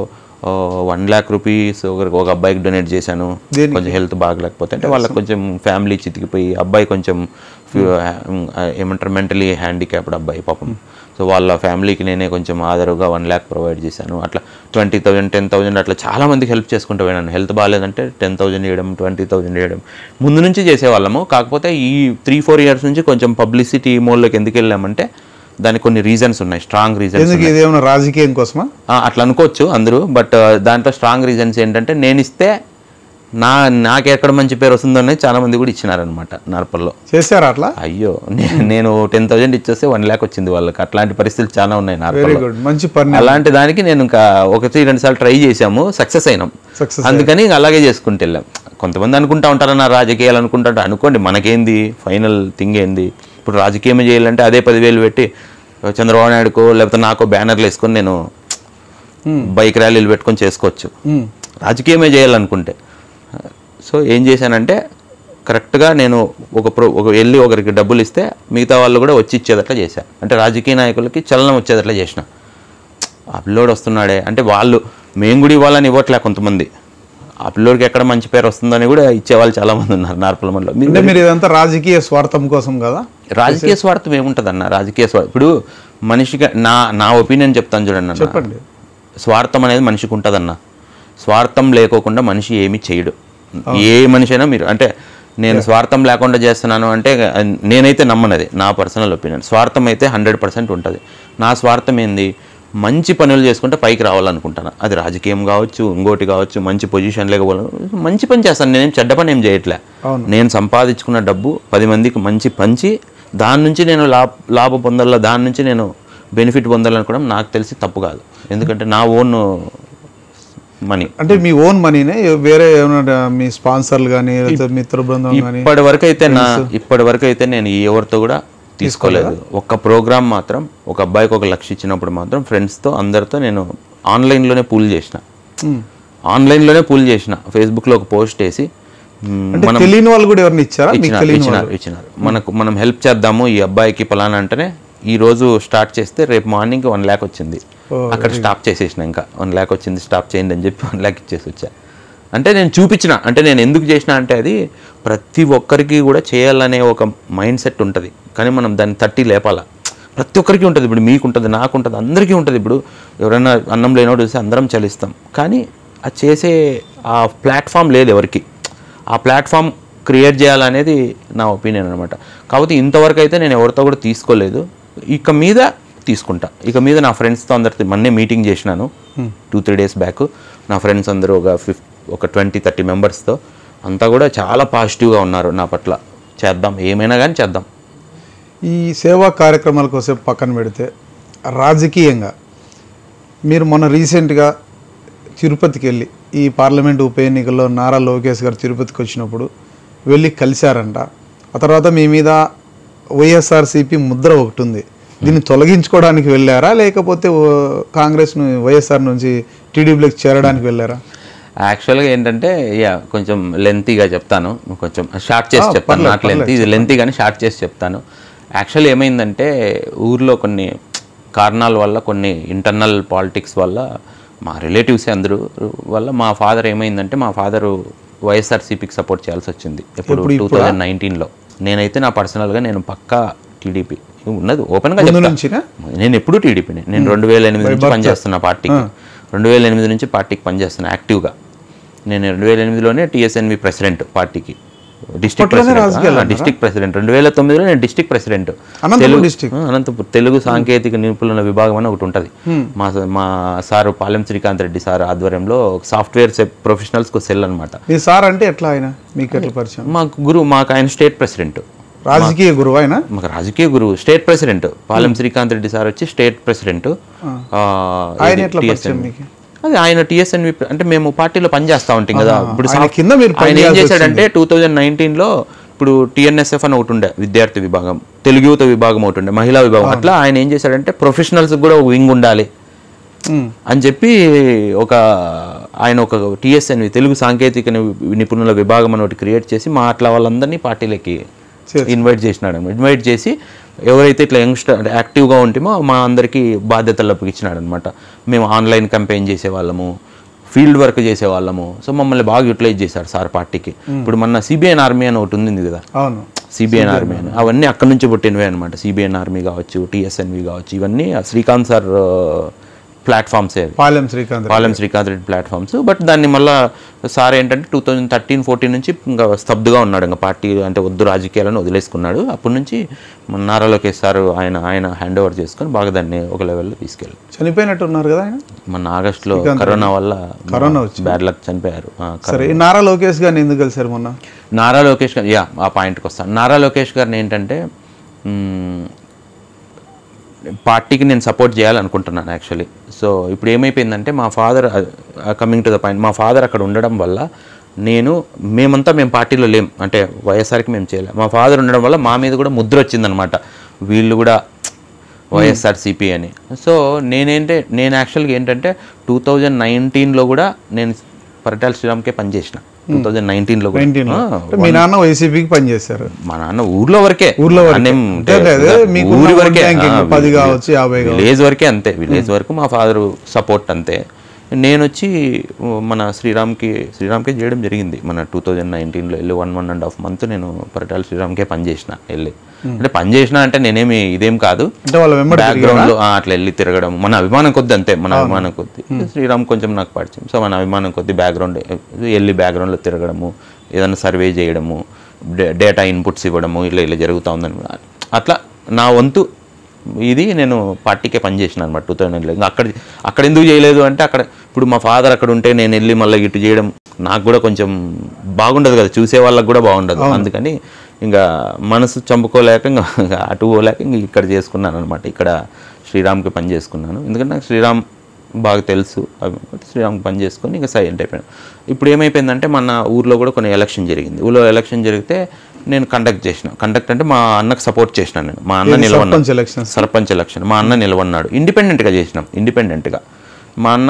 [SPEAKER 2] వన్ ల్యాక్ రూపీస్ ఒక ఒక అబ్బాయికి డొనేట్ చేశాను
[SPEAKER 1] దేనికి?
[SPEAKER 2] కొంచెం హెల్త్ బాగలేకపోతే అంటే వాళ్ళకి కొంచెం ఫ్యామిలీ చితికిపోయి అబ్బాయి కొంచెం ఫ్యూ- ఏమంటారు మెంటలీ హ్యాండిక్యాప్డ్ అబ్బాయి పాపం సో వాళ్ళ ఫ్యామిలీకి నేనే కొంచెం ఆదరుగా వన్ ల్యాక్ ప్రొవైడ్ చేశాను అట్లా ట్వంటీ థౌజండ్ టెన్ థౌజండ్ అట్లా చాలా మందికి హెల్ప్ చేసుకుంటూ పోయినాను హెల్త్ బాగాలేదంటే టెన్ థౌజండ్ ఇవ్వడం ట్వంటీ థౌజండ్ ఇవ్వడం ముందు నుంచి చేసేవాళ్ళము కాకపోతే ఈ త్రీ ఫోర్ ఇయర్స్ నుంచి కొంచెం పబ్లిసిటీ మోల్లోకి ఎందుకు వెళ్ళామంటే దానికి కొన్ని రీజన్స్ ఉన్నాయి స్ట్రాంగ్ రీజన్స్
[SPEAKER 1] ఎందుకు ఇది ఏమైనా రాజకీయం కోసమా
[SPEAKER 2] ఆ, అట్లా అనుకోవచ్చు అందరూ బట్ దాంట్లో స్ట్రాంగ్ రీజన్స్ ఏంటంటే నేను ఇస్తే నా నాకు ఎక్కడ మంచి పేరు వస్తుందో అనేది చాలా మంది కూడా ఇచ్చినారనమాట నార్పల్లో
[SPEAKER 1] చేశారా అట్లా
[SPEAKER 2] అయ్యో నే- నేను టెన్ థౌజండ్ ఇచ్చేస్తే వన్ ల్యాక్ వచ్చింది వాళ్ళకి అట్లాంటి పరిస్థితులు చాలా ఉన్నాయి
[SPEAKER 1] వెరీ
[SPEAKER 2] నార్పల్లో
[SPEAKER 1] గుడ్ మంచి పని
[SPEAKER 2] అలాంటి దానికి నేను ఇంకా ఒకటి రెండు సార్లు ట్రై చేసాము సక్సెస్ అయినాం
[SPEAKER 1] సక్సెస్
[SPEAKER 2] అందుకని ఇంకా అలాగే చేసుకుంటూ వెళ్ళాం కొంతమంది అనుకుంటా ఉంటారు నా రాజకీయాలు అనుకుంటారు అనుకోండి మనకేంది ఫైనల్ థింగ్ ఏంది ఇప్పుడు రాజకీయం చేయాలంటే అదే పదివేలు పెట్టి చంద్రబాబు నాయుడుకో లేకపోతే నాకో బ్యానర్లు వేసుకొని నేను బైక్ ర్యాలీలు పెట్టుకొని చేసుకోవచ్చు రాజకీయమే చేయాలనుకుంటే సో ఏం చేశానంటే కరెక్ట్గా నేను ఒక ప్రో ఒక వెళ్ళి ఒకరికి డబ్బులు ఇస్తే మిగతా వాళ్ళు కూడా వచ్చి ఇచ్చేదట్లా చేశా అంటే రాజకీయ నాయకులకి చలనం వచ్చేదట్లా చేసిన ఆ పిల్లోడు వస్తున్నాడే అంటే వాళ్ళు మేము కూడా ఇవ్వాలని ఇవ్వట్లే కొంతమంది ఆ పిల్లోడికి ఎక్కడ మంచి పేరు వస్తుందని కూడా ఇచ్చేవాళ్ళు చాలా మంది ఉన్నారు నార్పలమలో మీరు
[SPEAKER 1] అంటే మీరు ఇదంతా రాజకీయ స్వార్థం కోసం కదా
[SPEAKER 2] రాజకీయ స్వార్థం ఏముంటుందన్న రాజకీయ స్వార్థం ఇప్పుడు మనిషిగా నా నా ఒపీనియన్ చెప్తాను చూడండి అన్న
[SPEAKER 1] చెప్పండి
[SPEAKER 2] స్వార్థం అనేది మనిషికి ఉంటుందన్న స్వార్థం లేకోకుండా మనిషి ఏమీ చేయడు ఏ మనిషి అయినా మీరు అంటే నేను స్వార్థం లేకుండా చేస్తున్నాను అంటే అ- నేనైతే నమ్మనది నా పర్సనల్ ఒపీనియన్ స్వార్థం అయితే హండ్రెడ్ పర్సెంట్ ఉంటుంది నా స్వార్థం ఏంది మంచి పనులు చేసుకుంటే పైకి రావాలనుకుంటాను అది రాజకీయం కావచ్చు ఇంకోటి కావచ్చు మంచి పొజిషన్లోకి పోవాలి మంచి పని చేస్తాను నేనేం చెడ్డ పని ఏం చేయట్లే
[SPEAKER 1] అవును.
[SPEAKER 2] నేను సంపాదించుకున్న డబ్బు పది మందికి మంచి పంచి దాని నుంచి నేను లాభ లాభ పొందాల దాని నుంచి నేను బెనిఫిట్ పొందాలనుకోవడం నాకు తెలిసి తప్పు కాదు ఎందుకంటే నా ఓన్ మనీ
[SPEAKER 1] అంటే మీ ఓన్ మనీనే వేరే ఏమైనా మీ స్పాన్సర్లు కానీ లేకపోతే మిత్ర బృందం కానీ
[SPEAKER 2] ఇప్పటి వరకు అయితే నా ఇప్పటి వరకు అయితే నేను ఎవరితో కూడా తీసుకోలేదు ఒక్క ప్రోగ్రామ్ మాత్రం ఒక అబ్బాయికి ఒక లక్ష ఇచ్చినప్పుడు మాత్రం ఫ్రెండ్స్తో అందరితో నేను ఆన్లైన్లోనే పూల్ చేసిన ఆన్లైన్లోనే పూల్ చేసిన ఫేస్బుక్లో ఒక పోస్ట్ వేసి మ్,
[SPEAKER 1] అంటే తెలియని వాళ్ళు కూడా ఎవరిని ఇచ్చారా మీకు
[SPEAKER 2] ఇచ్చినారు
[SPEAKER 1] తెలియని
[SPEAKER 2] ఇచ్చినారు ఇచ్చినారు మనకు మనం హెల్ప్ చేద్దాము ఈ అబ్బాయికి పలానా అంటేనే ఈ రోజు స్టార్ట్ చేస్తే రేపు మార్నింగ్ వన్ ల్యాక్ వచ్చింది అక్కడ స్టాప్ చేసేసిన ఇంకా వన్ ల్యాక్ వచ్చింది స్టాప్ చేయండి అని చెప్పి వన్ ల్యాక్ ఇచ్చేసి వచ్చా అంటే నేను చూపించిన అంటే నేను ఎందుకు చేసిన అంటే అది ప్రతి ఒక్కరికి కూడా చేయాలనే ఒక మైండ్ సెట్ ఉంటుంది కానీ మనం దాన్ని తట్టి లేపాల ప్రతి ఒక్కరికి ఉంటుంది ఇప్పుడు మీకు ఉంటుంది నాకు ఉంటుంది అందరికీ ఉంటుంది ఇప్పుడు ఎవరైనా అన్నం లేనోడు చూస్తే అందరం చలిస్తాం కానీ అది చేసే ఆ ప్లాట్ఫామ్ లేదు ఎవరికి ఆ ప్లాట్ఫామ్ క్రియేట్ చేయాలనేది నా ఒపీనియన్ అనమాట కాకపోతే ఇంతవరకు అయితే నేను ఎవరితో కూడా తీసుకోలేదు ఇక మీద తీసుకుంటా ఇక మీద నా ఫ్రెండ్స్తో అందరితో మొన్నే మీటింగ్ చేసినాను టూ త్రీ డేస్ బ్యాక్ నా ఫ్రెండ్స్ అందరూ ఒక ఫిఫ్ ఒక ట్వంటీ థర్టీ మెంబర్స్తో అంతా కూడా చాలా పాజిటివ్గా ఉన్నారు నా పట్ల చేద్దాం ఏమైనా కానీ చేద్దాం
[SPEAKER 1] ఈ సేవా కార్యక్రమాల కోసం పక్కన పెడితే రాజకీయంగా మీరు మొన్న రీసెంట్గా తిరుపతికి వెళ్ళి ఈ పార్లమెంట్ ఉప ఎన్నికల్లో నారా లోకేష్ గారు తిరుపతికి వచ్చినప్పుడు వెళ్ళి కలిశారంట ఆ తర్వాత మీ మీద వైఎస్ఆర్సీపీ ముద్ర ఒకటి ఉంది దీన్ని తొలగించుకోవడానికి వెళ్ళారా లేకపోతే ఓ కాంగ్రెస్ను వైఎస్ఆర్ నుంచి టీడీపీలోకి చేరడానికి వెళ్ళారా
[SPEAKER 2] యాక్చువల్గా ఏంటంటే యా కొంచెం లెంతీగా చెప్తాను కొంచెం షార్ట్ చేసి చెప్తాను నాకు లెంతీ ఇది లెంతీ కానీ షార్ట్ చేసి చెప్తాను యాక్చువల్ ఏమైందంటే ఊర్లో కొన్ని కారణాల వల్ల కొన్ని ఇంటర్నల్ పాలిటిక్స్ వల్ల మా రిలేటివ్స్ అందరూ వల్ల మా ఫాదర్ ఏమైందంటే మా ఫాదరు వైఎస్ఆర్సీపీకి సపోర్ట్ చేయాల్సి వచ్చింది ఎప్పుడు టూ థౌజండ్ నైన్టీన్లో నేనైతే నా పర్సనల్గా నేను పక్కా టీడీపీ ఉన్నది ఓపెన్గా
[SPEAKER 1] ముందు
[SPEAKER 2] చెప్తా
[SPEAKER 1] నుంచినా
[SPEAKER 2] నేను ఎప్పుడూ టీడీపీనే నేను రెండు వేల ఎనిమిది నుంచి పనిచేస్తున్నా పార్టీకి రెండు వేల ఎనిమిది నుంచి పార్టీకి పనిచేస్తున్నా యాక్టివ్గా నేను రెండు వేల ఎనిమిదిలోనే టీఎస్ఎన్వి ప్రెసిడెంట్ పార్టీకి డిస్ట్రిక్ట్ ప్రెసిడెంట్ డిస్ట్రిక్ట్ ప్రెసిడెంట్ రెండు వేల తొమ్మిదిలో నేను district president
[SPEAKER 1] Anantapuram
[SPEAKER 2] Telugu
[SPEAKER 1] district
[SPEAKER 2] ఆ, అనంతపురం తెలుగు సాంకేతిక నిపుణుల విభాగం అని ఒకటి ఉంటుంది మా స- మా సారు పాలెం శ్రీకాంత్ రెడ్డి సార్ ఆధ్వర్యంలో సాఫ్ట్వేర్ ప్రొఫెషనల్స్కి సెల్ అనమాట
[SPEAKER 1] మీ సార్ అంటే ఎట్లా ఆయన మీకు ఎట్లా పరిచయం
[SPEAKER 2] మాకు గురువు మాకు ఆయన స్టేట్ ప్రెసిడెంట్
[SPEAKER 1] రాజకీయ గురువు ఆయన
[SPEAKER 2] మాకు రాజకీయ గురువు state president Palem Srikanth Reddy sir వచ్చి స్టేట్ ప్రెసిడెంట్
[SPEAKER 1] ఆయన ఎట్లా పరిచయం మీకు
[SPEAKER 2] అదే ఆయన టిఎస్ఎన్వి అంటే మేము పార్టీలో పనిచేస్తా ఉంటాం కదా ఇప్పుడు
[SPEAKER 1] ఆయన
[SPEAKER 2] సాఫ్ట్-
[SPEAKER 1] కింద మీరు
[SPEAKER 2] ఆయన ఏం
[SPEAKER 1] పనిచేయాల్సి
[SPEAKER 2] చేశాడంటే టూ థౌజండ్ నైన్టీన్లో ఇప్పుడు టిఎన్ఎస్ఎఫ్ అని ఒకటి ఉండే విద్యార్థి విభాగం తెలుగు యువత విభాగం ఒకటి ఉండే మహిళా విభాగం అట్లా ఆయన ఏం చేశాడంటే ప్రొఫెషనల్స్ కూడా ఒక వింగ్ ఉండాలి
[SPEAKER 1] ఉమ్.
[SPEAKER 2] అని చెప్పి ఒక ఆయన ఒక టిఎస్ఎన్వి తెలుగు సాంకేతిక ని- నిపుణుల విభాగం అని ఒకటి క్రియేట్ చేసి మా అట్లా వాళ్ళందరినీ పార్టీలకి
[SPEAKER 1] చేర్చు.
[SPEAKER 2] ఇన్వైట్ చేసినాడు ఇన్వైట్ చేసి ఎవరైతే ఇట్లా యంగ్స్టర్ యాక్టివ్గా ఉంటేమో మా అందరికీ బాధ్యతలు అప్పగించినాడు అనమాట మేము ఆన్లైన్ కంపెయిన్ చేసేవాళ్ళము ఫీల్డ్ వర్క్ చేసేవాళ్ళము సో మమ్మల్ని బాగా యూటిలైజ్ చేశారు సార్ పార్టీకి ఇప్పుడు మన సిబిఎన్ ఆర్మీ అని ఒకటి ఉంది కదా
[SPEAKER 1] అవును
[SPEAKER 2] సిబిఎన్ ఆర్మీ అని అవన్నీ అక్కడ నుంచి పుట్టినవే అనమాట సిబిఎన్ ఆర్మీ కావచ్చు టిఎస్ఎన్వి కావచ్చు ఇవన్నీ ఆ శ్రీకాంత్ సార్ ప్లాట్ఫామ్సే అవి
[SPEAKER 1] పాలెం శ్రీకాంత్
[SPEAKER 2] పాలెం శ్రీకాంత్ రెడ్డి ప్లాట్ఫామ్స్ బట్ దాన్ని మళ్ళా సార్ ఏంటంటే టూ థౌజండ్ థర్టీన్ ఫోర్టీన్ నుంచి ఇంకా స్తబ్దుగా ఉన్నాడు ఇంకా పార్టీ అంటే వద్దు రాజకీయాలను వదిలేసుకున్నాడు అప్పటి నుంచి మన నారా లోకేష్ సార్ ఆయన ఆయన హ్యాండ్ ఓవర్ చేసుకొని బాగా దాన్ని ఒక లెవెల్లో తీసుకెళ్ళి
[SPEAKER 1] చనిపోయినట్టు ఉన్నారు కదా ఆయన
[SPEAKER 2] మన ఆగస్టులో కరోనా వల్ల
[SPEAKER 1] కరోనా
[SPEAKER 2] బ్యాడ్ లక్ చనిపోయారు ఆ,
[SPEAKER 1] సరే ఈ నారా లోకేష్ గారిని ఎందుకు కలిసారు మొన్న
[SPEAKER 2] నారా లోకేష్ గారు యా ఆ పాయింట్కి వస్తాను నారా లోకేష్ గారిని ఏంటంటే మ్మ్, పార్టీకి నేను సపోర్ట్ చేయాలనుకుంటున్నాను యాక్చువల్లీ సో ఇప్పుడు ఏమైపోయిందంటే మా father coming to the point మా ఫాదర్ అక్కడ ఉండడం వల్ల నేను మేమంతా మేము పార్టీలో లేం అంటే వైఎస్ఆర్కి మేము చేయలేం మా ఫాదర్ ఉండడం వల్ల మా మీద కూడా ముద్ర వచ్చిందనమాట వీళ్ళు కూడా వైఎస్ఆర్సిపి అని సో నేనేంటే నేను యాక్చువల్గా ఏంటంటే టూ థౌజండ్ నైన్టీన్లో కూడా నేను పరిటాల శ్రీరామ్కే పనిచేసిన టూ థౌజండ్ నైన్టీన్లో కూడా
[SPEAKER 1] నైన్టీన్
[SPEAKER 2] ఆ,
[SPEAKER 1] అంటే మీ నాన్న వైసీపీకి పనిచేశారు
[SPEAKER 2] మా నాన్న ఊర్లో వరకే
[SPEAKER 1] ఊర్లో వరకే.
[SPEAKER 2] అన్నేం
[SPEAKER 1] అంతే కదా, మీకు
[SPEAKER 2] ఊరి
[SPEAKER 1] ఉన్న
[SPEAKER 2] వరకే
[SPEAKER 1] ranking
[SPEAKER 2] ఆ,
[SPEAKER 1] పది
[SPEAKER 2] వి-
[SPEAKER 1] కావచ్చు, యాభై కావచ్చు.
[SPEAKER 2] విలేజ్ వరకే అంతే విలేజ్ వరకు మా ఫాదర్ సపోర్ట్ అంతే నేను వచ్చి మన శ్రీరామ్కి శ్రీరామ్కే చేయడం జరిగింది మన టూ థౌజండ్ నైన్టీన్లో వెళ్ళి one one and half month నేను పరిటాల శ్రీరామ్కే పనిచేసిన వెళ్ళి అంటే పనిచేసిన అంటే నేనేమి ఇదేం కాదు
[SPEAKER 1] అంటే వాళ్ళ వెంబడి
[SPEAKER 2] బ్యాక్గ్రౌండ్ లో ఆ, అట్లా వెళ్ళి తిరగడం మన అభిమానం కొద్ది అంతే మన అభిమానం కొద్ది శ్రీరామ్ కొంచెం నాకు పరిచయం సో మన అభిమానం కొద్ది బ్యాక్గ్రౌండ్ వెళ్ళి background లో తిరగడము ఏదైనా సర్వే చేయడము డేటా ఇన్పుట్స్ ఇవ్వడము ఇలా ఇలా జరుగుతూ ఉందని అట్లా నా వంతు ఇది నేను పార్టీకే పనిచేసిన అనమాట టూ థౌజండ్ ఇంకా అక్కడ అక్కడ ఎందుకు చేయలేదు అంటే అక్కడ ఇప్పుడు మా ఫాదర్ అక్కడ ఉంటే నేను వెళ్ళి మళ్ళీ ఇటు చేయడం నాకు కూడా కొంచెం బాగుండదు కదా చూసే వాళ్ళకి కూడా బాగుండదు అందుకని ఇంకా మనసు చంపుకోలేక ఇంకా అటు పోలేక ఇంక ఇక్కడ చేసుకున్నాను అనమాట ఇక్కడ శ్రీరామ్కి పని చేసుకున్నాను ఎందుకంటే నాకు శ్రీరామ్ బాగా తెలుసు అవి శ్రీరామ్కి పని చేసుకొని ఇంకా సైలెంట్ అయిపోయాను ఇప్పుడు ఏమైపోయిందంటే మన ఊర్లో కూడా కొన్ని ఎలక్షన్ జరిగింది ఊళ్ళో ఎలక్షన్ జరిగితే నేను కండక్ట్ చేసిన కండక్ట్ అంటే మా అన్నకు సపోర్ట్ చేసిన నేను మా అన్న నిలవన్నాడు
[SPEAKER 1] సర్పంచ్ ఎలక్షన్స్
[SPEAKER 2] సర్పంచ్ ఎలక్షన్ మా అన్న నిలవన్నాడు ఇండిపెండెంట్గా చేసినాం ఇండిపెండెంట్గా మా అన్న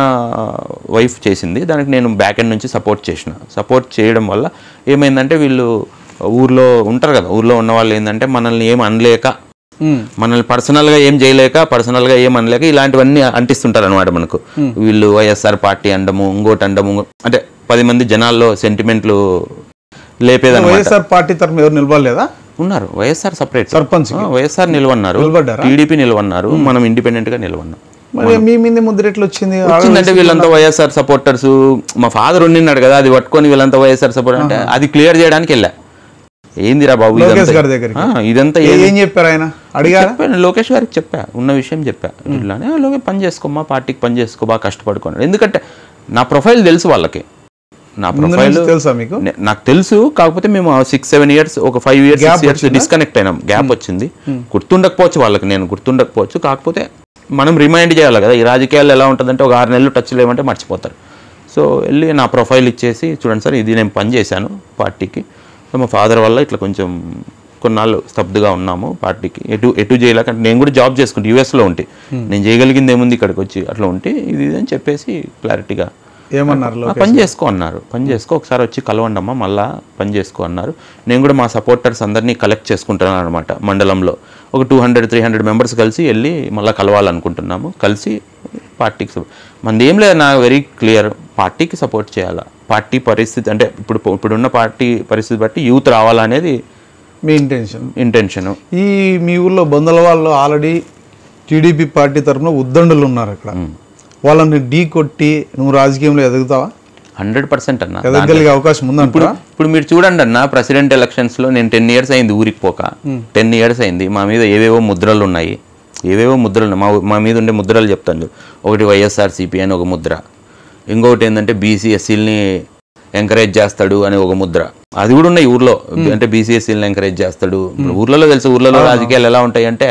[SPEAKER 2] వైఫ్ చేసింది దానికి నేను బ్యాక్ ఎండ్ నుంచి సపోర్ట్ చేసిన సపోర్ట్ చేయడం వల్ల ఏమైందంటే వీళ్ళు ఊర్లో ఉంటారు కదా ఊర్లో ఉన్న వాళ్ళు ఏంటంటే మనల్ని ఏం అనలేక మనల్ని పర్సనల్గా ఏం చేయలేక పర్సనల్గా ఏం అనలేక ఇలాంటివన్నీ అంటిస్తుంటారు అనమాట మనకు వీళ్ళు వైఎస్ఆర్ పార్టీ అండము ఇంకోటి అండము అంటే పది మంది జనాల్లో సెంటిమెంట్లు లేపేదన్నమాట
[SPEAKER 1] వైఎస్ఆర్ పార్టీ తరఫున ఎవరు నిలబడలేదా
[SPEAKER 2] ఉన్నారు వైఎస్ఆర్ సపరేట్
[SPEAKER 1] సర్పంచ్
[SPEAKER 2] వైఎస్ఆర్ నిలవన్నారు
[SPEAKER 1] నిలబడ్డారా?
[SPEAKER 2] టీడీపీ నిలవన్నారు మనం ఇండిపెండెంట్ గా నిలవన్నాం
[SPEAKER 1] మరి మీ మీద ముద్ర ఎట్లా వచ్చింది
[SPEAKER 2] వచ్చిందంటే వీళ్ళంతా వైఎస్ఆర్ సపోర్టర్స్ మా ఫాదర్ ఉండినాడు కదా అది పట్టుకొని వీళ్ళంతా వైఎస్ఆర్ సపోర్ట్ అంటే అది క్లియర్ చేయడానికి వెళ్ళా ఏందిరా బాబు
[SPEAKER 1] లోకేష్
[SPEAKER 2] ఇదంతా
[SPEAKER 1] గారి దగ్గరికి
[SPEAKER 2] ఆ, ఇదంతా
[SPEAKER 1] ఏ-
[SPEAKER 2] ఏంది?
[SPEAKER 1] ఏం చెప్పారు ఆయన అడిగారా
[SPEAKER 2] చెప్పాను లోకేష్ గారికి చెప్పా ఉన్న విషయం చెప్పా ఇట్లానే "ఆ, లోకేష్ పని చేసుకోమా పార్టీకి పని చేసుకో బాగా కష్టపడుకున్నాడు ఎందుకంటే నా ప్రొఫైల్ తెలుసు వాళ్ళకి నా
[SPEAKER 1] ముందు
[SPEAKER 2] ప్రొఫైల్
[SPEAKER 1] నుంచి తెలుసా మీకు
[SPEAKER 2] నే- నాకు తెలుసు కాకపోతే మేము సిక్స్ సెవెన్ ఇయర్స్ ఒక five years six years disconnect అయినాం గ్యాప్ వచ్చింది గుర్తుండకపోవచ్చు వాళ్ళకి నేను గుర్తుండకపోవచ్చు కాకపోతే మనం రిమైండ్ చేయాలి కదా ఈ రాజకీయాలు ఎలా ఉంటుందంటే ఒక ఆరు నెలలు టచ్ లేమంటే మర్చిపోతారు సో వెళ్ళి నా ప్రొఫైల్ ఇచ్చేసి చూడండి సార్ ఇది నేను పని చేశాను పార్టీకి సో మా ఫాదర్ వల్ల ఇట్లా కొంచెం కొన్నాళ్ళు స్తబ్దుగా ఉన్నాము పార్టీకి ఎటు ఎటు చేయలేక అంటే నేను కూడా జాబ్ చేసుకుంటే యూఎస్లో ఉంటే నేను చేయగలిగింది ఏముంది ఇక్కడికి వచ్చి అట్లా ఉంటే ఇది ఇది అని చెప్పేసి క్లారిటీగా
[SPEAKER 1] ఏమన్నారు
[SPEAKER 2] ఆ,
[SPEAKER 1] లోకేష్
[SPEAKER 2] పని చేసుకో అన్నారు పని చేసుకో ఒకసారి వచ్చి కలవండి అమ్మా మళ్ళా పని చేసుకో అన్నారు నేను కూడా మా సపోర్టర్స్ అందరినీ కలెక్ట్ చేసుకుంటున్నాను అనమాట మండలంలో ఒక two hundred three hundred members కలిసి వెళ్ళి మళ్ళీ కలవాలనుకుంటున్నాము కలిసి పార్టీకి సపో- మనది ఏం లేదు నాకు వెరీ క్లియర్ పార్టీకి సపోర్ట్ చేయాలా పార్టీ పరిస్థితి అంటే ఇప్పుడు ఇప్పుడున్న పార్టీ పరిస్థితి బట్టి యూత్ రావాలనేది
[SPEAKER 1] మీ ఇంటెన్షన్
[SPEAKER 2] ఇంటెన్షను
[SPEAKER 1] ఈ మీ ఊర్లో బొందల వాళ్ళు ఆల్రెడీ టీడీపీ పార్టీ తరఫున ఉద్దండులు ఉన్నారు ఇక్కడ వాళ్ళని ఢీ కొట్టి నువ్వు రాజకీయంలో ఎదుగుతావా
[SPEAKER 2] హండ్రెడ్ పర్సెంట్ అన్న
[SPEAKER 1] ఎదగలిగే అవకాశం
[SPEAKER 2] ఇప్పుడు
[SPEAKER 1] ఉందంటారా
[SPEAKER 2] ఇప్పుడు మీరు చూడండి అన్న ప్రెసిడెంట్ ఎలక్షన్స్ లో నేను టెన్ ఇయర్స్ అయింది ఊరికి పోక టెన్ ఇయర్స్ అయింది మా మీద ఏవేవో ముద్రలు ఉన్నాయి ఏవేవో ముద్రలు ఉన్నాయి. మా మా మీద ఉండే ముద్రలు చెప్తాను చూడు. ఒకటి వైఎస్ఆర్ సిపి అని ఒక ముద్ర ఇంకొకటి ఏంటంటే బీసీ ఎస్సీలని ఎంకరేజ్ చేస్తాడు అని ఒక ముద్ర అది కూడా ఉన్నాయి ఊర్లో అంటే బీసీ ఎస్సీలని ఎంకరేజ్ చేస్తాడు ఇప్పుడు ఊర్లలో తెలుసు ఊర్లలో రాజకీయాలు ఎలా ఉంటాయి అంటే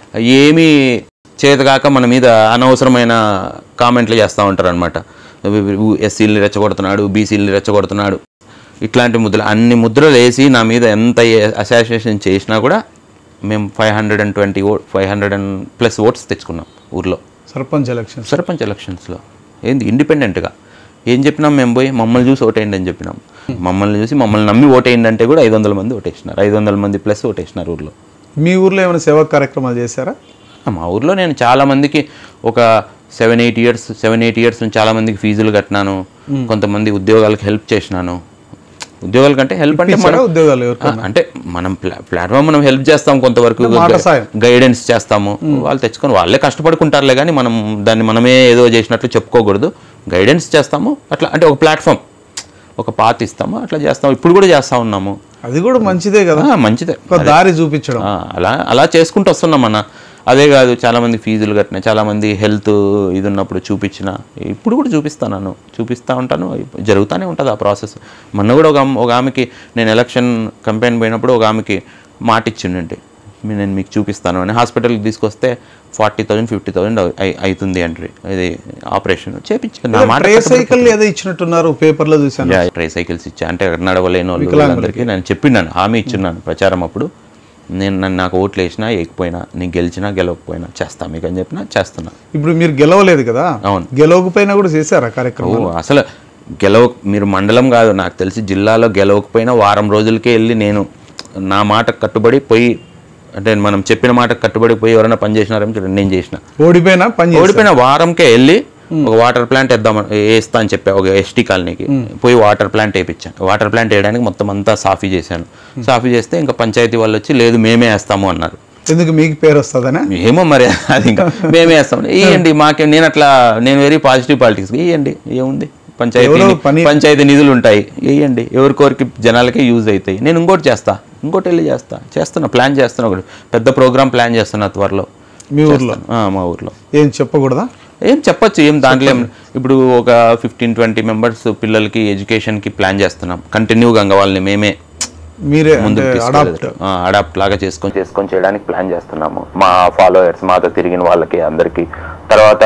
[SPEAKER 2] ఏమీ చేతగాక మన మీద అనవసరమైన కామెంట్లు చేస్తూ ఉంటారు అనమాట ఎస్సీలని రెచ్చగొడుతున్నాడు బీసీలని రెచ్చగొడుతున్నాడు ఇట్లాంటి ముద్రలు అన్ని ముద్రలు వేసి నా మీద ఎంత అసోసియేషన్ చేసినా కూడా మేము five hundred and twenty vote five hundred and plus votes తెచ్చుకున్నాం ఊర్లో
[SPEAKER 1] సర్పంచ్ ఎలక్షన్
[SPEAKER 2] సర్పంచ్ ఎలక్షన్స్లో ఏంది ఇండిపెండెంట్గా ఏం చెప్పినాం మేము పోయి మమ్మల్ని చూసి ఓటేయండి అని చెప్పినాం మమ్మల్ని చూసి మమ్మల్ని నమ్మి ఓటేయండి అంటే కూడా ఐదు వందల మంది ఓటేసినారు ఐదు వందల మంది ప్లస్ ఓటేసినారు ఊర్లో
[SPEAKER 1] మీ ఊర్లో ఏమైనా సేవా కార్యక్రమాలు చేశారా
[SPEAKER 2] మా ఊర్లో నేను చాలా మందికి ఒక seven eight years seven eight years నుంచి చాలా మందికి ఫీజులు కట్టినాను కొంతమంది ఉద్యోగాలకు హెల్ప్ చేసినాను ఉద్యోగాల కంటే హెల్ప్ అంటే
[SPEAKER 1] ఇచ్చారా
[SPEAKER 2] మనం
[SPEAKER 1] ఉద్యోగాలు ఎవరికి
[SPEAKER 2] ఆ, అంటే మనం ప్లా- ప్లాట్ఫామ్ మనం హెల్ప్ చేస్తాం కొంతవరకు
[SPEAKER 1] మాట సాయం.
[SPEAKER 2] గైడెన్స్ చేస్తాము వాళ్ళు తెచ్చుకొని వాళ్ళే కష్టపడుకుంటారులే కానీ మనం దాన్ని మనమే ఏదో చేసినట్లు చెప్పుకోకూడదు గైడెన్స్ చేస్తాము అట్లా అంటే ఒక ప్లాట్ఫామ్ ఒక పాత ఇస్తాము అట్లా చేస్తాము ఇప్పుడు కూడా చేస్తా ఉన్నాము
[SPEAKER 1] అది కూడా మంచిదే కదా
[SPEAKER 2] ఆ, మంచిదే
[SPEAKER 1] ఒక దారి చూపించడం
[SPEAKER 2] ఆ, అలా అలా చేసుకుంటూ వస్తున్నాం అన్న అదే కాదు చాలా మంది ఫీజులు కట్టిన చాలా మంది హెల్త్ ఇది ఉన్నప్పుడు చూపించిన ఇప్పుడు కూడా చూపిస్తాను చూపిస్తూ ఉంటాను జరుగుతూనే ఉంటుంది ఆ ప్రాసెస్ మొన్న కూడా ఒక ఆమె- ఒక ఆమెకి నేను ఎలక్షన్ కంపెయిన్ పోయినప్పుడు ఒక ఆమెకి మాట ఇచ్చిండండి మీ- నేను మీకు చూపిస్తాను అని హాస్పిటల్కి తీసుకొస్తే ఫార్టీ థౌజండ్ ఫిఫ్టీ థౌజండ్ అవుతుంది అంటారు ఇది ఆపరేషన్ చేపించాను నా మాట
[SPEAKER 1] ట్రే సైకిల్ ఏదో ఇచ్చినట్టున్నారు పేపర్లో చూశాను
[SPEAKER 2] యా, ట్రై సైకిల్స్ ఇచ్చా అంటే అక్కడ నడవలేని వాళ్ళు వీళ్ళందరికీ నేను చెప్పినాను హామీ ఇచ్చున్నాను ప్రచారం అప్పుడు నేను నన్ను నాకు ఓట్లు వేసినా వేయకపోయినా నేను గెలిచినా గెలవకపోయినా చేస్తా మీకు అని చెప్పినా చేస్తున్నా
[SPEAKER 1] ఇప్పుడు మీరు గెలవలేదు కదా
[SPEAKER 2] అవును.
[SPEAKER 1] గెలవకపోయినా కూడా చేశారా కార్యక్రమం
[SPEAKER 2] ఓ అసలు గెలవ మీరు మండలం కాదు నాకు తెలిసి జిల్లాలో గెలవకపోయినా వారం రోజులకే వెళ్ళి నేను నా మాట కట్టుబడి పోయి అంటే మనం చెప్పిన మాట కట్టుబడి పోయి ఎవరైనా పని చేసినారేమో చూడండి, నేను చేసిన
[SPEAKER 1] ఓడిపోయినా పని చేశారు.
[SPEAKER 2] ఓడిపోయిన వారంకే వెళ్ళి ఒక వాటర్ ప్లాంట్ వేద్దాం వేస్తా అని చెప్పా ఒక ఎస్టీ కాలనీకి పోయి వాటర్ ప్లాంట్ వేయించాను వాటర్ ప్లాంట్ వేయడానికి మొత్తం అంతా సాఫీ చేశాను సాఫీ చేస్తే ఇంకా పంచాయతీ వాళ్ళు వచ్చి లేదు మేమే వేస్తాము అన్నారు
[SPEAKER 1] ఎందుకు మీకు పేరు వస్తుందనే
[SPEAKER 2] ఏమో మరి అది ఇంకా మేమే వేస్తాం ఇవ్వండి మాకే నేను అట్లా నేను వెరీ పాజిటివ్ పాలిటిక్స్ ఇవ్వండి ఏముంది పంచాయతీ
[SPEAKER 1] ఎవరో పని-
[SPEAKER 2] పంచాయతీ నిధులు ఉంటాయి వేయండి ఎవరికొరికి జనాలకే యూజ్ అవుతాయి నేను ఇంకోటి చేస్తా ఇంకోటి వెళ్ళి చేస్తా చేస్తున్నా ప్లాన్ చేస్తున్నా ఒకటి పెద్ద ప్రోగ్రామ్ ప్లాన్ చేస్తున్నా త్వరలో
[SPEAKER 1] మీ ఊర్లో
[SPEAKER 2] ఆ, మా ఊర్లో
[SPEAKER 1] ఏం చెప్పకూడదా
[SPEAKER 2] ఏం చెప్పొచ్చు ఏం దాంట్లో ఏం ఇప్పుడు ఒక ఫిఫ్టీన్ ట్వంటీ మెంబర్స్ పిల్లలకి ఎడ్యుకేషన్కి ప్లాన్ చేస్తున్నాం కంటిన్యూగా ఇంకా వాళ్ళని మేమే
[SPEAKER 1] మీరే
[SPEAKER 2] ముందుకు
[SPEAKER 1] అంటే అడాప్ట్
[SPEAKER 2] అడాప్ట్ లాగా చేసుకొని చేసుకొని చేయడానికి ప్లాన్ చేస్తున్నాము మా ఫాలోయర్స్ మాతో తిరిగిన వాళ్ళకి అందరికీ తర్వాత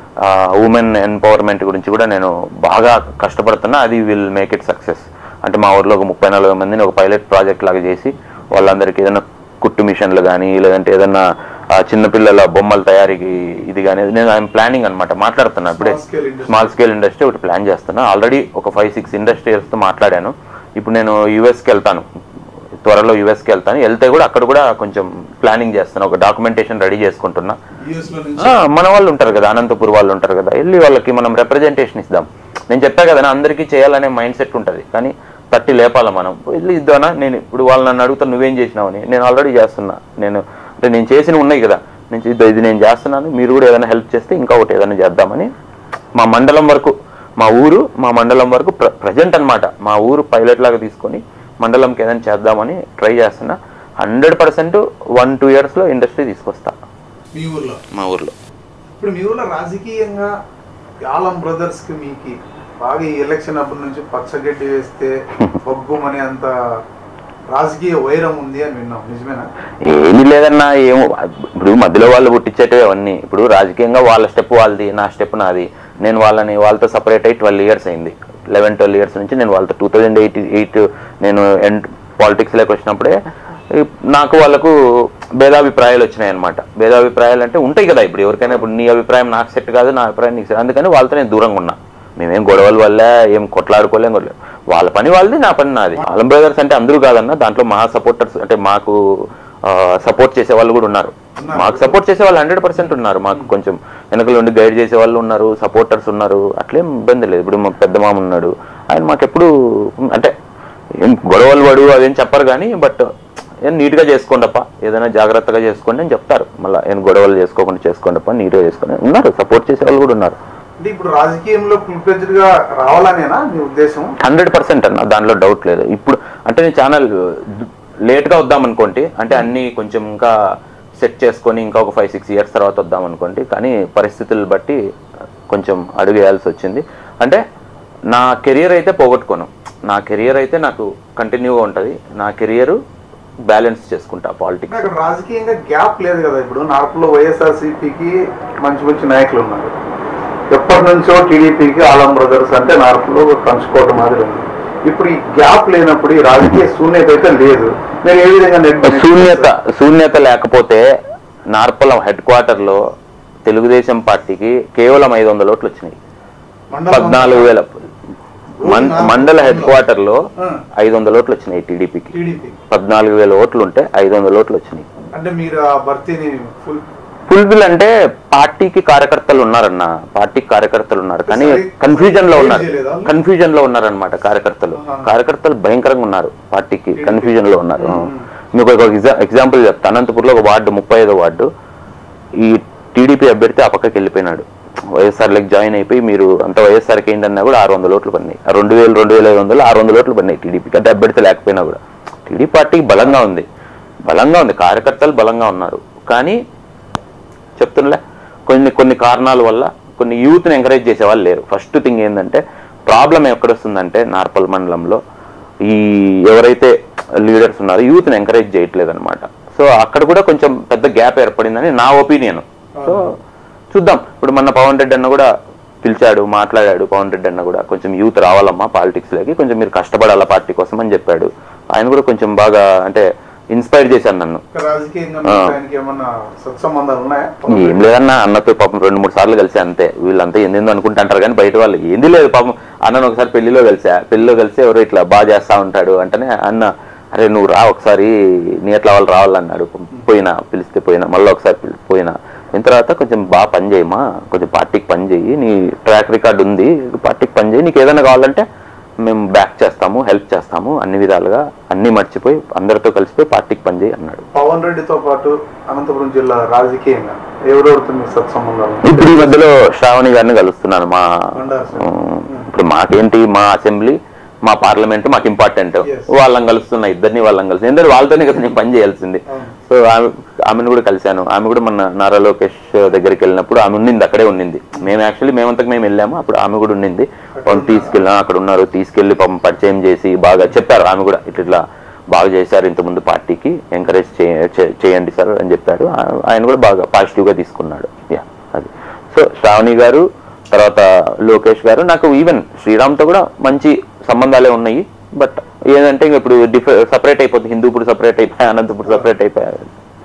[SPEAKER 2] ఉమెన్ ఎంపవర్మెంట్ గురించి కూడా నేను బాగా కష్టపడుతున్నా అది విల్ మేక్ ఇట్ సక్సెస్ అంటే మా ఊర్లో ఒక ముప్పై నలభై మందిని ఒక పైలట్ ప్రాజెక్ట్ లాగా చేసి వాళ్ళందరికీ ఏదైనా కుట్టు మిషన్లు కానీ లేదంటే ఏదైనా ఆ, చిన్నపిల్లల బొమ్మల తయారీకి ఇది కానీ నేను ఐఎమ్ ప్లానింగ్ అనమాట మాట్లాడుతున్నా ఇప్పుడే స్మాల్ స్కేల్ ఇండస్ట్రీ ఒకటి ప్లాన్ చేస్తున్నా ఆల్రెడీ ఒక ఫైవ్ సిక్స్ ఇండస్ట్రియల్స్తో మాట్లాడాను ఇప్పుడు నేను యూఎస్కి వెళ్తాను త్వరలో యూఎస్కి వెళ్తాను వెళ్తే కూడా అక్కడ కూడా కొంచెం ప్లానింగ్ చేస్తాను ఒక డాక్యుమెంటేషన్ రెడీ చేసుకుంటున్నా ఆ, మన వాళ్ళు ఉంటారు కదా అనంతపూర్ వాళ్ళు ఉంటారు కదా వెళ్ళి వాళ్ళకి మనం రిప్రజెంటేషన్ ఇద్దాం నేను చెప్పా కదా అందరికీ చేయాలనే మైండ్ సెట్ ఉంటుంది కానీ తట్టి లేపాల మనం వెళ్ళి ఇద్దానా నేను ఇప్పుడు వాళ్ళు నన్ను అడుగుతా నువ్వేం చేసినావని నేను ఆల్రెడీ చేస్తున్నా నేను అంటే నేను చేసినవి ఉన్నాయి కదా నేను ఇది ఇది నేను చేస్తున్నాను మీరు కూడా ఏదైనా హెల్ప్ చేస్తే ఇంకా ఒకటి ఏదైనా చేద్దామని మా మండలం వరకు మా ఊరు మా మండలం వరకు ప్ర ప్రజెంట్ అనమాట మా ఊరు పైలట్ లాగా తీసుకొని మండలంకి ఏదైనా చేద్దామని ట్రై చేస్తున్నా హండ్రెడ్ పర్సెంట్ వన్ టూ ఇయర్స్లో ఇండస్ట్రీ తీసుకొస్తా
[SPEAKER 1] మీ ఊర్లో
[SPEAKER 2] మా ఊర్లో
[SPEAKER 1] ఇప్పుడు మీ ఊర్లో రాజకీయంగా ఆలం బ్రదర్స్ కి మీకు బాగా ఈ ఎలక్షన్ అప్పటి నుంచి పచ్చగడ్డి వేస్తే బొగ్గుమని అంత రాజకీయ వైరం ఉంది అని విన్నాం నిజమేనా
[SPEAKER 2] ఏమీ లేదన్నా ఏమో ఇప్పుడు మధ్యలో వాళ్ళు పుట్టించేటివి అవన్నీ ఇప్పుడు రాజకీయంగా వాళ్ళ స్టెప్ వాళ్ళది నా స్టెప్ నాది నేను వాళ్ళని వాళ్ళతో సపరేట్ అయ్యి ట్వెల్వ్ ఇయర్స్ అయింది లెవెన్ ట్వెల్వ్ ఇయర్స్ నుంచి నేను వాళ్ళతో టూ థౌజండ్ ఎయిట్ ఎయిట్ నేను ఎండ్ పాలిటిక్స్లోకి వచ్చినప్పుడే ఈ నాకు వాళ్ళకు భేదాభిప్రాయాలు వచ్చినాయి అనమాట భేదాభిప్రాయాలు అంటే ఉంటాయి కదా ఇప్పుడు ఎవరికైనా ఇప్పుడు నీ అభిప్రాయం నాకు సెట్ కాదు నా అభిప్రాయం నీకు సెట్ అందుకని వాళ్ళతో నేను దూరంగా ఉన్నా మేమేం గొడవల వల్ల ఏం కొట్లాడుకోలేం కొట్టలేం వాళ్ళ పని వాళ్ళది నా పని నాది ఆలం బ్రదర్స్ అంటే అందరూ కాదన్న దాంట్లో మా సపోర్టర్స్ అంటే మాకు సపోర్ట్ చేసే వాళ్ళు కూడా ఉన్నారు మాకు సపోర్ట్ చేసే వాళ్ళు హండ్రెడ్ పర్సెంట్ ఉన్నారు మాకు కొంచెం వెనకల నుండి గైడ్ చేసే వాళ్ళు ఉన్నారు సపోర్టర్స్ ఉన్నారు అట్లేం ఇబ్బంది లేదు ఇప్పుడు మా పెద్ద మామ ఉన్నాడు ఆయన మాకు ఎప్పుడు అంటే ఏం గొడవలు పడు అదేం చెప్పరు కానీ బట్ ఏం నీట్గా చేసుకోండప్ప ఏదైనా జాగ్రత్తగా చేసుకోండి అని చెప్తారు మళ్ళీ ఏం గొడవలు చేసుకోకుండా చేసుకోండప్ప నీట్గా చేసుకోండి ఉన్నారు సపోర్ట్ చేసే వాళ్ళు కూడా ఉన్నారు
[SPEAKER 1] అంటే ఇప్పుడు రాజకీయంలో ఫుల్ ఫ్లెడ్జ్డ్ గా రావాలనేనా మీ ఉద్దేశం
[SPEAKER 2] హండ్రెడ్ పర్సెంట్ అన్న దాంట్లో డౌట్ లేదు ఇప్పుడు అంటే నేను ఛానల్ లేట్గా వద్దాం అనుకోండి అంటే అన్ని కొంచెం ఇంకా సెట్ చేసుకొని ఇంకా ఒక ఫైవ్ సిక్స్ ఇయర్స్ తర్వాత వద్దాం అనుకోండి కానీ పరిస్థితులు బట్టి కొంచెం అడుగు వేయాల్సి వచ్చింది అంటే నా కెరియర్ అయితే పోగొట్టుకోను నా కెరియర్ అయితే నాకు కంటిన్యూగా ఉంటుంది నా కెరియర్ బ్యాలెన్స్ చేసుకుంటా పాలిటిక్స్
[SPEAKER 1] అక్కడ రాజకీయంగా గ్యాప్ లేదు కదా ఇప్పుడు నార్పులో వైఎస్ఆర్సీపీకి మంచి మంచి నాయకులు ఉన్నారు ఎప్పటి నుంచో టీడీపీకి ఆలం బ్రదర్స్ అంటే నార్పులో కంచుకోవటం మాదిరి ఉంది ఇప్పుడు ఈ గ్యాప్ లేనప్పుడు ఈ రాజకీయ శూన్యత అయితే లేదు మీరు ఏ విధంగా నెట్
[SPEAKER 2] శూన్యత శూన్యత లేకపోతే నార్పలం హెడ్ క్వార్టర్లో తెలుగుదేశం పార్టీకి కేవలం ఐదు వందల ఓట్లు వచ్చినాయి
[SPEAKER 1] మండలం
[SPEAKER 2] పద్నాలుగు వేల మన్- మండల హెడ్ క్వార్టర్లో
[SPEAKER 1] ఆ.
[SPEAKER 2] ఐదు వందల ఓట్లు వచ్చినాయి టీడీపీకి
[SPEAKER 1] టీడీపీ
[SPEAKER 2] పద్నాలుగు వేల ఓట్లు ఉంటే ఐదు వందల ఓట్లు వచ్చినాయి
[SPEAKER 1] అంటే మీరు ఆ భర్తీని ఫుల్
[SPEAKER 2] ఫుల్ఫిల్ అంటే పార్టీకి కార్యకర్తలు ఉన్నారన్న పార్టీకి కార్యకర్తలు ఉన్నారు కానీ
[SPEAKER 1] సరే,
[SPEAKER 2] కన్ఫ్యూజన్ లో
[SPEAKER 1] ఏం
[SPEAKER 2] ఉన్నారు
[SPEAKER 1] చేయలేదా?
[SPEAKER 2] కన్ఫ్యూజన్ లో ఉన్నారనమాట కార్యకర్తలు
[SPEAKER 1] ఆహా.
[SPEAKER 2] కార్యకర్తలు భయంకరంగా ఉన్నారు పార్టీకి కన్ఫ్యూజన్ లో ఉన్నారు
[SPEAKER 1] మ్మ్.
[SPEAKER 2] మీకు ఒక ఎగ్జా- ఎగ్జాంపుల్ చెప్తా అనంతపూర్లో ఒక వార్డు ముప్పై ఐదో వార్డు ఈ టీడీపీ అభ్యర్థి ఆ పక్కకి వెళ్ళిపోయినాడు వైఎస్ఆర్లోకి జాయిన్ అయిపోయి మీరు అంత వైఎస్ఆర్కి ఏంటన్నా కూడా ఆరు వందల ఓట్లు పడినాయి ఆ రెండు వేలు రెండు వేల ఐదు వందలు ఆరు వందల ఓట్లు పడినాయి టీడీపీకి అంటే అభ్యర్థి లేకపోయినా కూడా టీడీపీ పార్టీకి బలంగా ఉంది బలంగా ఉంది కార్యకర్తలు బలంగా ఉన్నారు కానీ చెప్తున్నలే కొన్ని కొన్ని కారణాల వల్ల కొన్ని యూత్ని ఎంకరేజ్ చేసే వాళ్ళు లేరు ఫస్ట్ థింగ్ ఏంటంటే ప్రాబ్లం ఎక్కడొస్తుందంటే నార్పల్ మండలంలో ఈ ఎవరైతే లీడర్స్ ఉన్నారో యూత్ని ఎంకరేజ్ చేయట్లేదు అనమాట సో అక్కడ కూడా కొంచెం పెద్ద గ్యాప్ ఏర్పడిందని నా ఒపీనియన్ సో చూద్దాం ఇప్పుడు మన పవన్ రెడ్డి అన్న కూడా పిలిచాడు మాట్లాడాడు పవన్ రెడ్డి అన్న కూడా కొంచెం యూత్ రావాలమ్మా పాలిటిక్స్ లోకి కొంచెం మీరు కష్టపడాలా పార్టీ కోసం అని చెప్పాడు ఆయన కూడా కొంచెం బాగా అంటే ఇన్స్పైర్ చేశాను నన్ను
[SPEAKER 1] రాజకీయంగా
[SPEAKER 2] ఆ.
[SPEAKER 1] మీకు ఆయనకి ఏమన్నా సత్సంబంధాలు ఉన్నాయా
[SPEAKER 2] ఏం లేదన్నా అన్నతో పాపం రెండు మూడు సార్లు కలిసి అంతే వీళ్ళంతా ఏందేందో అనుకుంటుంటారు కానీ బయట వాళ్ళు ఏంది లేదు పాపం అన్నను ఒకసారి పెళ్లిలో కలిసా పెళ్లిలో కలిసి ఎవరో ఇట్లా బాగా చేస్తా ఉంటాడు అంటేనే అన్న అరే నువ్వు రా ఒకసారి నీ ఎట్లా వాళ్ళు రావాలన్నాడు పోయినా పిలిస్తే పోయినా మళ్ళీ ఒకసారి పిలి- పోయినా అయిన తర్వాత కొంచెం బాగా పని చేయమా కొంచెం పార్టీకి పని చేయి నీ ట్రాక్ రికార్డ్ ఉంది పార్టీకి పని చేయి నీకు ఏదైనా కావాలంటే మేము బ్యాక్ చేస్తాము హెల్ప్ చేస్తాము అన్ని విధాలుగా అన్ని మర్చిపోయి అందరితో కలిసిపోయి పార్టీకి పని చేయి అన్నాడు
[SPEAKER 1] పవన్ రెడ్డితో పాటు అనంతపురం జిల్లా రాజకీయంగా ఎవరెవరితో మీ సత్సంబంధాలు ఉన్నాయి?
[SPEAKER 2] ఇప్పుడు ఈ మధ్యలో శ్రావణి గారిని కలుస్తున్నాను మా
[SPEAKER 1] బండారు సార్.
[SPEAKER 2] ఉమ్, ఇప్పుడు మాకేంటి మా అసెంబ్లీ మా పార్లమెంట్ మాకు ఇంపార్టెంట్
[SPEAKER 1] Yes.
[SPEAKER 2] వాళ్ళని కలుస్తున్నా ఇద్దరిని వాళ్ళని కలిసి ఎందుకంటే వాళ్ళతోనే కదా నేను పని చేయాల్సింది
[SPEAKER 1] అవును.
[SPEAKER 2] సో ఆమె ఆమెను కూడా కలిశాను ఆమె కూడా మన నారా లోకేష్ దగ్గరికి వెళ్ళినప్పుడు ఆమె ఉండింది అక్కడే ఉండింది మేము యాక్చువల్లీ మేమంతకు మేము వెళ్ళాము అప్పుడు ఆమె కూడా ఉండింది పాపం తీసుకెళ్ళా అక్కడ ఉన్నారు తీసుకెళ్లి పాపం పరిచయం చేసి బాగా చెప్పారు ఆమె కూడా ఇట్లా ఇట్లా బాగా చేశారు ఇంతకుముందు పార్టీకి ఎంకరేజ్ చేయండి సార్ అని చెప్పాడు ఆ- ఆయన కూడా బాగా పాజిటివ్ గా తీసుకున్నాడు యా అది సో శ్రావణి గారు తర్వాత లోకేష్ గారు నాకు ఈవెన్ శ్రీరామ్తో కూడా మంచి సంబంధాలే ఉన్నాయి బట్ ఏంటంటే ఇంక ఇప్పుడు డిఫ సపరేట్ అయిపోతుంది హిందూపూర్ సపరేట్ అయిపోయి అనంతపూర్ సపరేట్ అయిపోయారు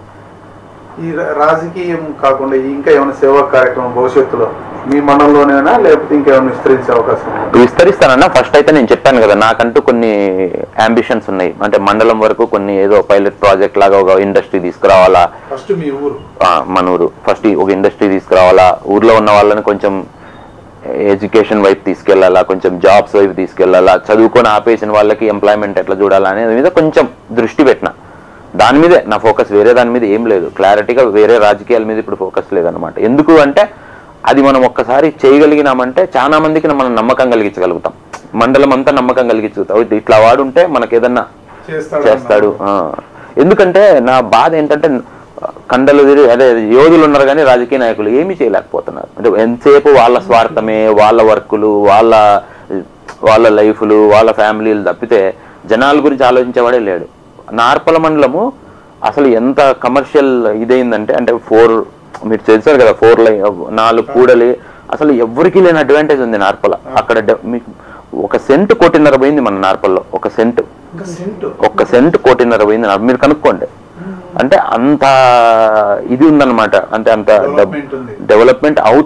[SPEAKER 1] ఈ రా- రాజకీయం కాకుండా ఇంకా ఏమైనా సేవా కార్యక్రమం భవిష్యత్తులో మీ మండలంలోనేనా లేకపోతే ఇంకేమైనా విస్తరించే అవకాశం ఉందా?
[SPEAKER 2] విస్తరిస్తానన్నా ఫస్ట్ అయితే నేను చెప్పాను కదా నాకంటూ కొన్ని అంబిషన్స్ ఉన్నాయి అంటే మండలం వరకు కొన్ని ఏదో పైలట్ ప్రాజెక్ట్ లాగా ఒక ఇండస్ట్రీ తీసుకురావాలా
[SPEAKER 1] ఫస్ట్ మీ ఊరు
[SPEAKER 2] ఆ, మన ఊరు ఫస్ట్ ఒక ఇండస్ట్రీ తీసుకురావాలా ఊర్లో ఉన్న వాళ్ళని కొంచెం ఎడ్యుకేషన్ వైపు తీసుకెళ్లాలా కొంచెం జాబ్స్ వైపు తీసుకెళ్లాలా చదువుకొని ఆపేసిన వాళ్ళకి ఎంప్లాయ్మెంట్ ఎట్లా చూడాలా అనేది మీద కొంచెం దృష్టి పెట్టిన దాని మీదే నా ఫోకస్ వేరే దాని మీద ఏం లేదు క్లారిటీగా వేరే రాజకీయాల మీద ఇప్పుడు ఫోకస్ లేదనమాట ఎందుకు అంటే అది మనం ఒక్కసారి చేయగలిగినామంటే చాలా మందికి మనం నమ్మకం కలిగించగలుగుతాం మండలం అంతా నమ్మకం కలిగించగలుగుతాం ఇది ఇట్లా వాడుంటే మనకి ఏదన్నా
[SPEAKER 1] చేస్తాడు
[SPEAKER 2] చేస్తాడు ఆ. ఎందుకంటే నా బాధ ఏంటంటే కండలు తిరిగి అదే యోధులు ఉన్నారు కానీ రాజకీయ నాయకులు ఏమీ చేయలేకపోతున్నారు అంటే ఎంతసేపు వాళ్ళ స్వార్థమే వాళ్ళ వర్కులు వాళ్ళ వాళ్ళ లైఫ్లు వాళ్ళ ఫ్యామిలీలు తప్పితే జనాల గురించి ఆలోచించేవాడే లేడు నార్పల మండలము అసలు ఎంత కమర్షియల్ ఇదైందంటే అంటే ఫోర్ మీరు తెలిసారు కదా ఫోర్ లైన్ నాలుగు కూడలి అసలు ఎవరికి లేని అడ్వాంటేజ్ ఉంది నార్పల అక్కడ డె- మీకు ఒక సెంట్ కోటిన్నర పోయింది మన నార్పల్లో ఒక సెంట్
[SPEAKER 1] ఇంకా సెంట్
[SPEAKER 2] ఒక్క సెంట్ కోటిన్నర పోయింది నాకు మీరు కనుక్కోండి అంటే అంత ఇది ఉందన్నమాట అంటే అంత
[SPEAKER 1] Development ఉంది.
[SPEAKER 2] డెవలప్మెంట్ అవుతుంది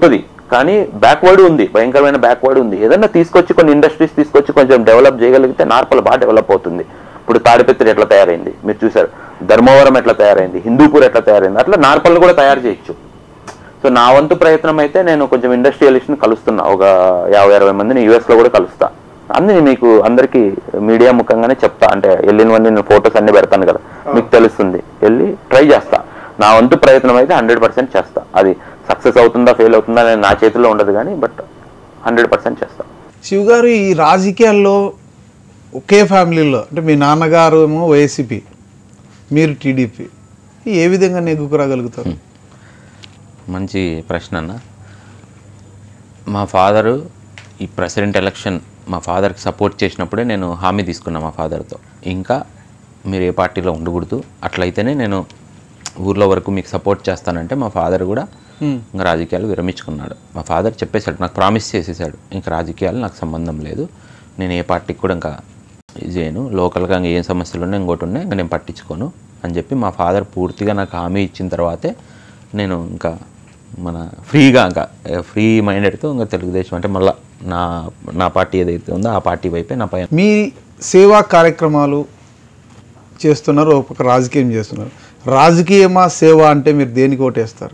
[SPEAKER 2] కానీ బ్యాక్వర్డ్ ఉంది భయంకరమైన బ్యాక్వర్డ్ ఉంది ఏదన్నా తీసుకొచ్చి కొన్ని ఇండస్ట్రీస్ తీసుకొచ్చి కొంచెం డెవలప్ చేయగలిగితే నార్పల బాగా డెవలప్ అవుతుంది ఇప్పుడు తాడిపత్రి ఎట్లా తయారైంది మీరు చూసారు ధర్మవరం ఎట్లా తయారైంది హిందూపూర్ ఎట్లా తయారైంది అట్లా నార్పల్ కూడా తయారు చేయొచ్చు సో నా వంతు ప్రయత్నం అయితే నేను కొంచెం ఇండస్ట్రియలిస్ట్ని కలుస్తున్నా ఒక యాభై అరవై మందిని US లో కూడా కలుస్తా అన్ని మీకు అందరికీ మీడియా ముఖంగానే చెప్తా అంటే వెళ్ళినవన్నీ నేను ఫొటోస్ అన్ని పెడతాను కదా మీకు తెలుస్తుంది వెళ్ళి ట్రై చేస్తా నా వంతు ప్రయత్నం అయితే హండ్రెడ్ పర్సెంట్ చేస్తా అది సక్సెస్ అవుతుందా ఫెయిల్ అవుతుందా అనేది నా చేతిలో ఉండదు కానీ బట్ హండ్రెడ్ పర్సెంట్ చేస్తా
[SPEAKER 1] శివ గారు ఈ రాజకీయాల్లో ఒకే ఫ్యామిలీలో అంటే మీ నాన్నగారు ఏమో వైసీపీ మీరు టీడీపీ ఏ విధంగా నెగ్గుకు రాగలుగుతారు
[SPEAKER 2] మంచి ప్రశ్న అన్న మా ఫాదరు ఈ ప్రెసిడెంట్ ఎలక్షన్ మా ఫాదర్కి సపోర్ట్ చేసినప్పుడే నేను హామీ తీసుకున్నా మా ఫాదర్తో ఇంకా మీరు ఏ పార్టీలో ఉండకూడదు అట్లయితేనే నేను ఊర్లో వరకు మీకు సపోర్ట్ చేస్తానంటే మా ఫాదర్ కూడా ఇంకా రాజకీయాలు విరమించుకున్నాడు మా ఫాదర్ చెప్పేశాడు నాకు ప్రామిస్ చేసేసాడు ఇంకా రాజకీయాలు నాకు సంబంధం లేదు నేను ఏ పార్టీకి కూడా ఇంకా ఇది చేయను లోకల్గా ఇంకా ఏం సమస్యలు ఉన్నాయి ఇంకోటి ఉన్నాయి ఇంకా నేను పట్టించుకోను అని చెప్పి మా ఫాదర్ పూర్తిగా నాకు హామీ ఇచ్చిన తర్వాతే నేను ఇంకా మన ఫ్రీగా ఇంకా ఫ్రీ మైండెడ్తో ఇంకా తెలుగుదేశం అంటే మళ్ళీ నా నా పార్టీ ఏదైతే ఉందో ఆ పార్టీ వైపే నా పైన
[SPEAKER 1] మీ సేవా కార్యక్రమాలు చేస్తున్నారు ఒక పక్క రాజకీయం చేస్తున్నారు రాజకీయమా సేవ అంటే మీరు దేనికి ఓటేస్తారు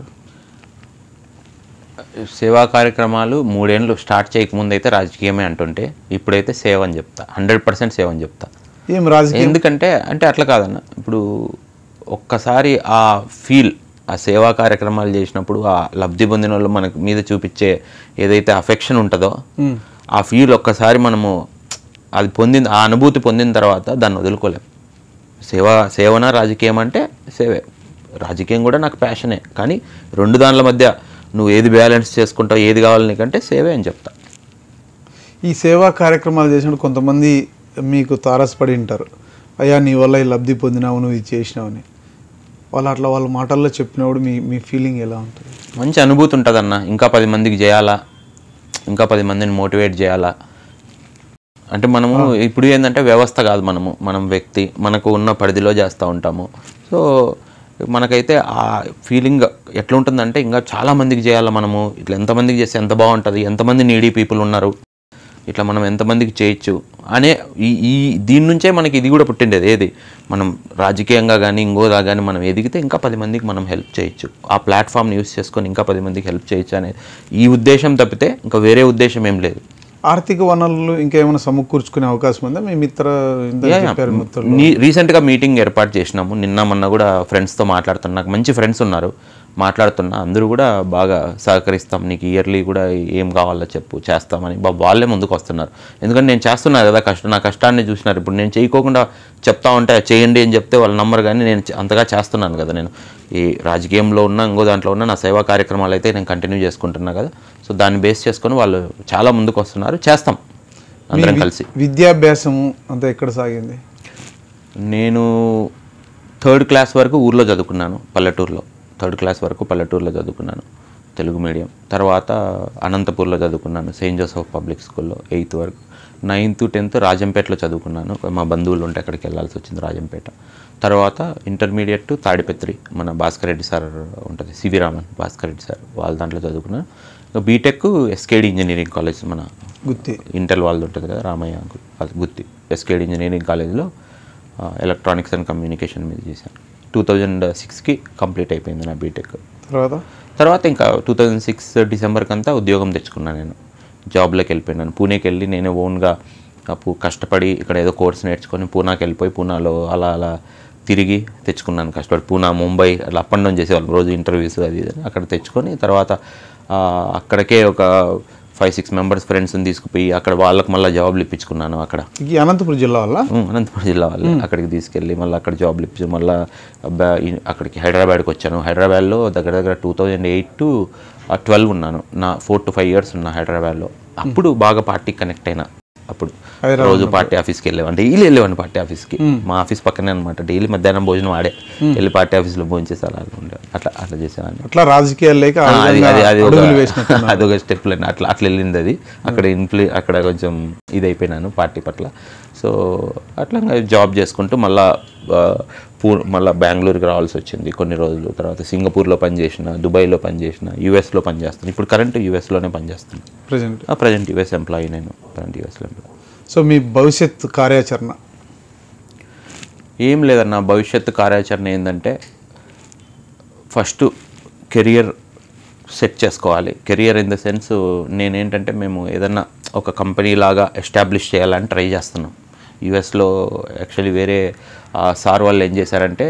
[SPEAKER 2] సేవా కార్యక్రమాలు మూడేళ్ళు స్టార్ట్ చేయకముందు అయితే రాజకీయమే అంటుంటే ఇప్పుడైతే సేవ అని చెప్తా హండ్రెడ్ పర్సెంట్ సేవ అని చెప్తా
[SPEAKER 1] ఏం రాజకీయం
[SPEAKER 2] ఎందుకంటే అంటే అట్లా కాదన్న ఇప్పుడు ఒక్కసారి ఆ ఫీల్ ఆ సేవా కార్యక్రమాలు చేసినప్పుడు ఆ లబ్ధి పొందిన వాళ్ళు మనకు మీద చూపించే ఏదైతే అఫెక్షన్ ఉంటుందో
[SPEAKER 1] ఉమ్.
[SPEAKER 2] ఆ ఫీల్ ఒక్కసారి మనము అది పొందిన ఆ అనుభూతి పొందిన తర్వాత దాన్ని వదులుకోలేం సేవ సేవన రాజకీయం అంటే సేవే రాజకీయం కూడా నాకు ప్యాషనే కానీ రెండు దానిల మధ్య నువ్వు ఏది బ్యాలెన్స్ చేసుకుంటావు ఏది కావాలి నీకంటే సేవే అని చెప్తా
[SPEAKER 1] ఈ సేవా కార్యక్రమాలు చేసినప్పుడు కొంతమంది మీకు తారసపడి ఉంటారు అయ్యా నీ వల్ల ఈ లబ్ధి పొందినావు నువ్వు ఇది చేసినావని వాళ్ళు అట్లా వాళ్ళ మాటల్లో చెప్పినప్పుడు మీ మీ ఫీలింగ్ ఎలా ఉంటుంది
[SPEAKER 2] మంచి అనుభూతి ఉంటుందన్న ఇంకా పది మందికి చేయాలా ఇంకా పది మందిని మోటివేట్ చేయాలా అంటే మనము ఇప్పుడు ఏంటంటే వ్యవస్థ కాదు మనము మనం వ్యక్తి మనకు ఉన్న పరిధిలో చేస్తూ ఉంటాము సో మనకైతే ఆ ఫీలింగ్ ఎట్లా ఉంటుందంటే ఇంకా చాలా మందికి చేయాలా మనము ఇట్లా ఎంతమందికి చేస్తే ఎంత బాగుంటుంది ఎంతమంది నీడీ పీపుల్ ఉన్నారు ఇట్లా మనం ఎంతమందికి చేయొచ్చు అనే ఈ ఈ దీని నుంచే మనకి ఇది కూడా పుట్టిండేది ఏది మనం రాజకీయంగా కానీ ఇంకోదా కానీ మనం ఎదిగితే ఇంకా పది మందికి మనం హెల్ప్ చేయొచ్చు ఆ ప్లాట్ఫామ్ని యూస్ చేసుకొని ఇంకా పది మందికి హెల్ప్ చేయొచ్చు అనేది ఈ ఉద్దేశం తప్పితే ఇంకా వేరే ఉద్దేశం ఏం లేదు
[SPEAKER 1] ఆర్థిక వనరులు ఇంకేమైనా సమకూర్చుకునే అవకాశం ఉందా మీ మిత్ర ఇందాక
[SPEAKER 2] Yeah, yeah.
[SPEAKER 1] చెప్పారు మిత్రులు
[SPEAKER 2] నీ రీసెంట్గా మీటింగ్ ఏర్పాటు చేసినాము నిన్న మొన్న కూడా ఫ్రెండ్స్తో మాట్లాడుతున్నా నాకు మంచి ఫ్రెండ్స్ ఉన్నారు మాట్లాడుతున్నా అందరూ కూడా బాగా సహకరిస్తాం నీకు ఇయర్లీ కూడా ఏం కావాలో చెప్పు చేస్తామని బా వాళ్ళే ముందుకు వస్తున్నారు ఎందుకంటే నేను చేస్తున్నా కదా కష్టం నా కష్టాన్ని చూసినారు ఇప్పుడు నేను చేయకోకుండా చెప్తా ఉంటే చేయండి అని చెప్తే వాళ్ళ నమ్మరు కానీ నేను చే- అంతగా చేస్తున్నాను కదా నేను ఈ రాజకీయంలో ఉన్న ఇంకో దాంట్లో ఉన్న నా సేవా కార్యక్రమాలు అయితే నేను కంటిన్యూ చేసుకుంటున్నా కదా సో దాన్ని బేస్ చేసుకొని వాళ్ళు చాలా ముందుకు వస్తున్నారు చేస్తాం అందరం కలిసి
[SPEAKER 1] విద్యాభ్యాసము అంతా ఎక్కడ సాగింది
[SPEAKER 2] నేను థర్డ్ క్లాస్ వరకు ఊర్లో చదువుకున్నాను పల్లెటూరులో థర్డ్ క్లాస్ వరకు పల్లెటూరులో చదువుకున్నాను తెలుగు మీడియం తర్వాత అనంతపూర్లో చదువుకున్నాను సెయింట్ జోసెఫ్ పబ్లిక్ స్కూల్లో ఎయిత్ వరకు నైన్త్ టెన్త్ రాజంపేటలో చదువుకున్నాను మా బంధువులు ఉంటే అక్కడికి వెళ్ళాల్సి వచ్చింది రాజంపేట తర్వాత ఇంటర్మీడియట్ టు తాడిపత్రి మన భాస్కర్ రెడ్డి సార్ ఉంటుంది సివి రామన్ భాస్కర్ రెడ్డి సార్ వాళ్ళ దాంట్లో చదువుకున్నాను ఇంకా బీటెక్ ఎస్కేడి ఇంజనీరింగ్ కాలేజ్ మన
[SPEAKER 1] గుత్తి
[SPEAKER 2] ఇంటర్ వాళ్ళది ఉంటుంది కదా రామయ్య అంకుల్ అది గుత్తి ఎస్కేడి ఇంజనీరింగ్ కాలేజ్లో ఎలక్ట్రానిక్స్ అండ్ కమ్యూనికేషన్ మీద చేశాను టూ థౌజండ్ సిక్స్కి కంప్లీట్ అయిపోయింది నా బీటెక్
[SPEAKER 1] తర్వాత
[SPEAKER 2] తర్వాత ఇంకా టూ థౌజండ్ సిక్స్ డిసెంబర్కి అంతా ఉద్యోగం తెచ్చుకున్నాను నేను జాబ్లోకి వెళ్ళిపోయినాను పూణేకి వెళ్ళి నేను ఓన్గా అప్పుడు కష్టపడి ఇక్కడ ఏదో కోర్స్ నేర్చుకొని పూనాకి వెళ్ళిపోయి పూనాలో అలా అలా తిరిగి తెచ్చుకున్నాను కష్టపడి పూనా ముంబై అట్లా అప్ అండ్ డౌన్ చేసేవాళ్ళు రోజు ఇంటర్వ్యూస్ అది ఇది అని అక్కడ తెచ్చుకొని తర్వాత ఆ, అక్కడికే ఒక ఫైవ్ సిక్స్ మెంబర్స్ ఫ్రెండ్స్ని తీసుకుపోయి అక్కడ వాళ్ళకి మళ్ళీ జాబ్లు ఇప్పించుకున్నాను అక్కడ
[SPEAKER 1] ఈ అనంతపురం జిల్లా వల్ల
[SPEAKER 2] ఉమ్, అనంతపురం జిల్లా వాళ్ళు అక్కడికి తీసుకెళ్ళి మళ్ళీ అక్కడ జాబ్లు ఇప్పించి మళ్ళీ అబ్బా- ఈ- అక్కడికి హైదరాబాద్కి వచ్చాను హైదరాబాద్లో దగ్గర దగ్గర two thousand eight to twelve ఉన్నాను నా ఫోర్ టు ఫైవ్ ఇయర్స్ ఉన్నా హైదరాబాద్లో అప్పుడు బాగా పార్టీ కనెక్ట్ అయినా అప్పుడు రోజు పార్టీ ఆఫీస్కి వెళ్ళేవాడిని డైలీ వెళ్ళేవాడిని పార్టీ ఆఫీస్కి మా ఆఫీస్ పక్కనే అనమాట డైలీ మధ్యాహ్నం భోజనం ఆడే వెళ్ళి పార్టీ ఆఫీస్లో భోజనం చేసి అలా ఉండే అట్లా అట్లా చేసేవాడిని
[SPEAKER 1] అట్లా రాజకీయాలు లేక ఆ
[SPEAKER 2] ఆ, అది
[SPEAKER 1] విధంగా
[SPEAKER 2] అది అది ఒక
[SPEAKER 1] అడుగులు వేసినట్టు
[SPEAKER 2] అదొక స్టెప్ అట్లా అట్లా వెళ్ళింది అది అక్కడ ఇన్ఫ్లు అక్కడ కొంచెం ఇది అయిపోయినాను పార్టీ పట్ల సో అట్లా జాబ్ చేసుకుంటూ మళ్ళా ఆ, పూ మళ్ళీ బెంగళూరుకి రావాల్సి వచ్చింది కొన్ని రోజులు తర్వాత సింగపూర్లో పనిచేసిన దుబాయ్లో పనిచేసిన యూఎస్లో పనిచేస్తాను ఇప్పుడు కరెంట్ యూఎస్లోనే పనిచేస్తాను
[SPEAKER 1] ప్రజెంట్
[SPEAKER 2] ప్రజెంట్ యూఎస్ ఎంప్లాయీ నేను ప్రజెంట్ యూఎస్లో ఎంప్లాయీ
[SPEAKER 1] సో మీ భవిష్యత్ కార్యాచరణ
[SPEAKER 2] ఏం లేదన్న భవిష్యత్తు కార్యాచరణ ఏంటంటే ఫస్ట్ కెరియర్ సెట్ చేసుకోవాలి కెరియర్ ఇన్ ద సెన్స్ నేనేంటంటే మేము ఏదన్నా ఒక కంపెనీ లాగా ఎస్టాబ్లిష్ చేయాలని ట్రై చేస్తున్నాం యూఎస్లో యాక్చువల్లీ వేరే ఆ, సార్ వాళ్ళు ఏం చేశారంటే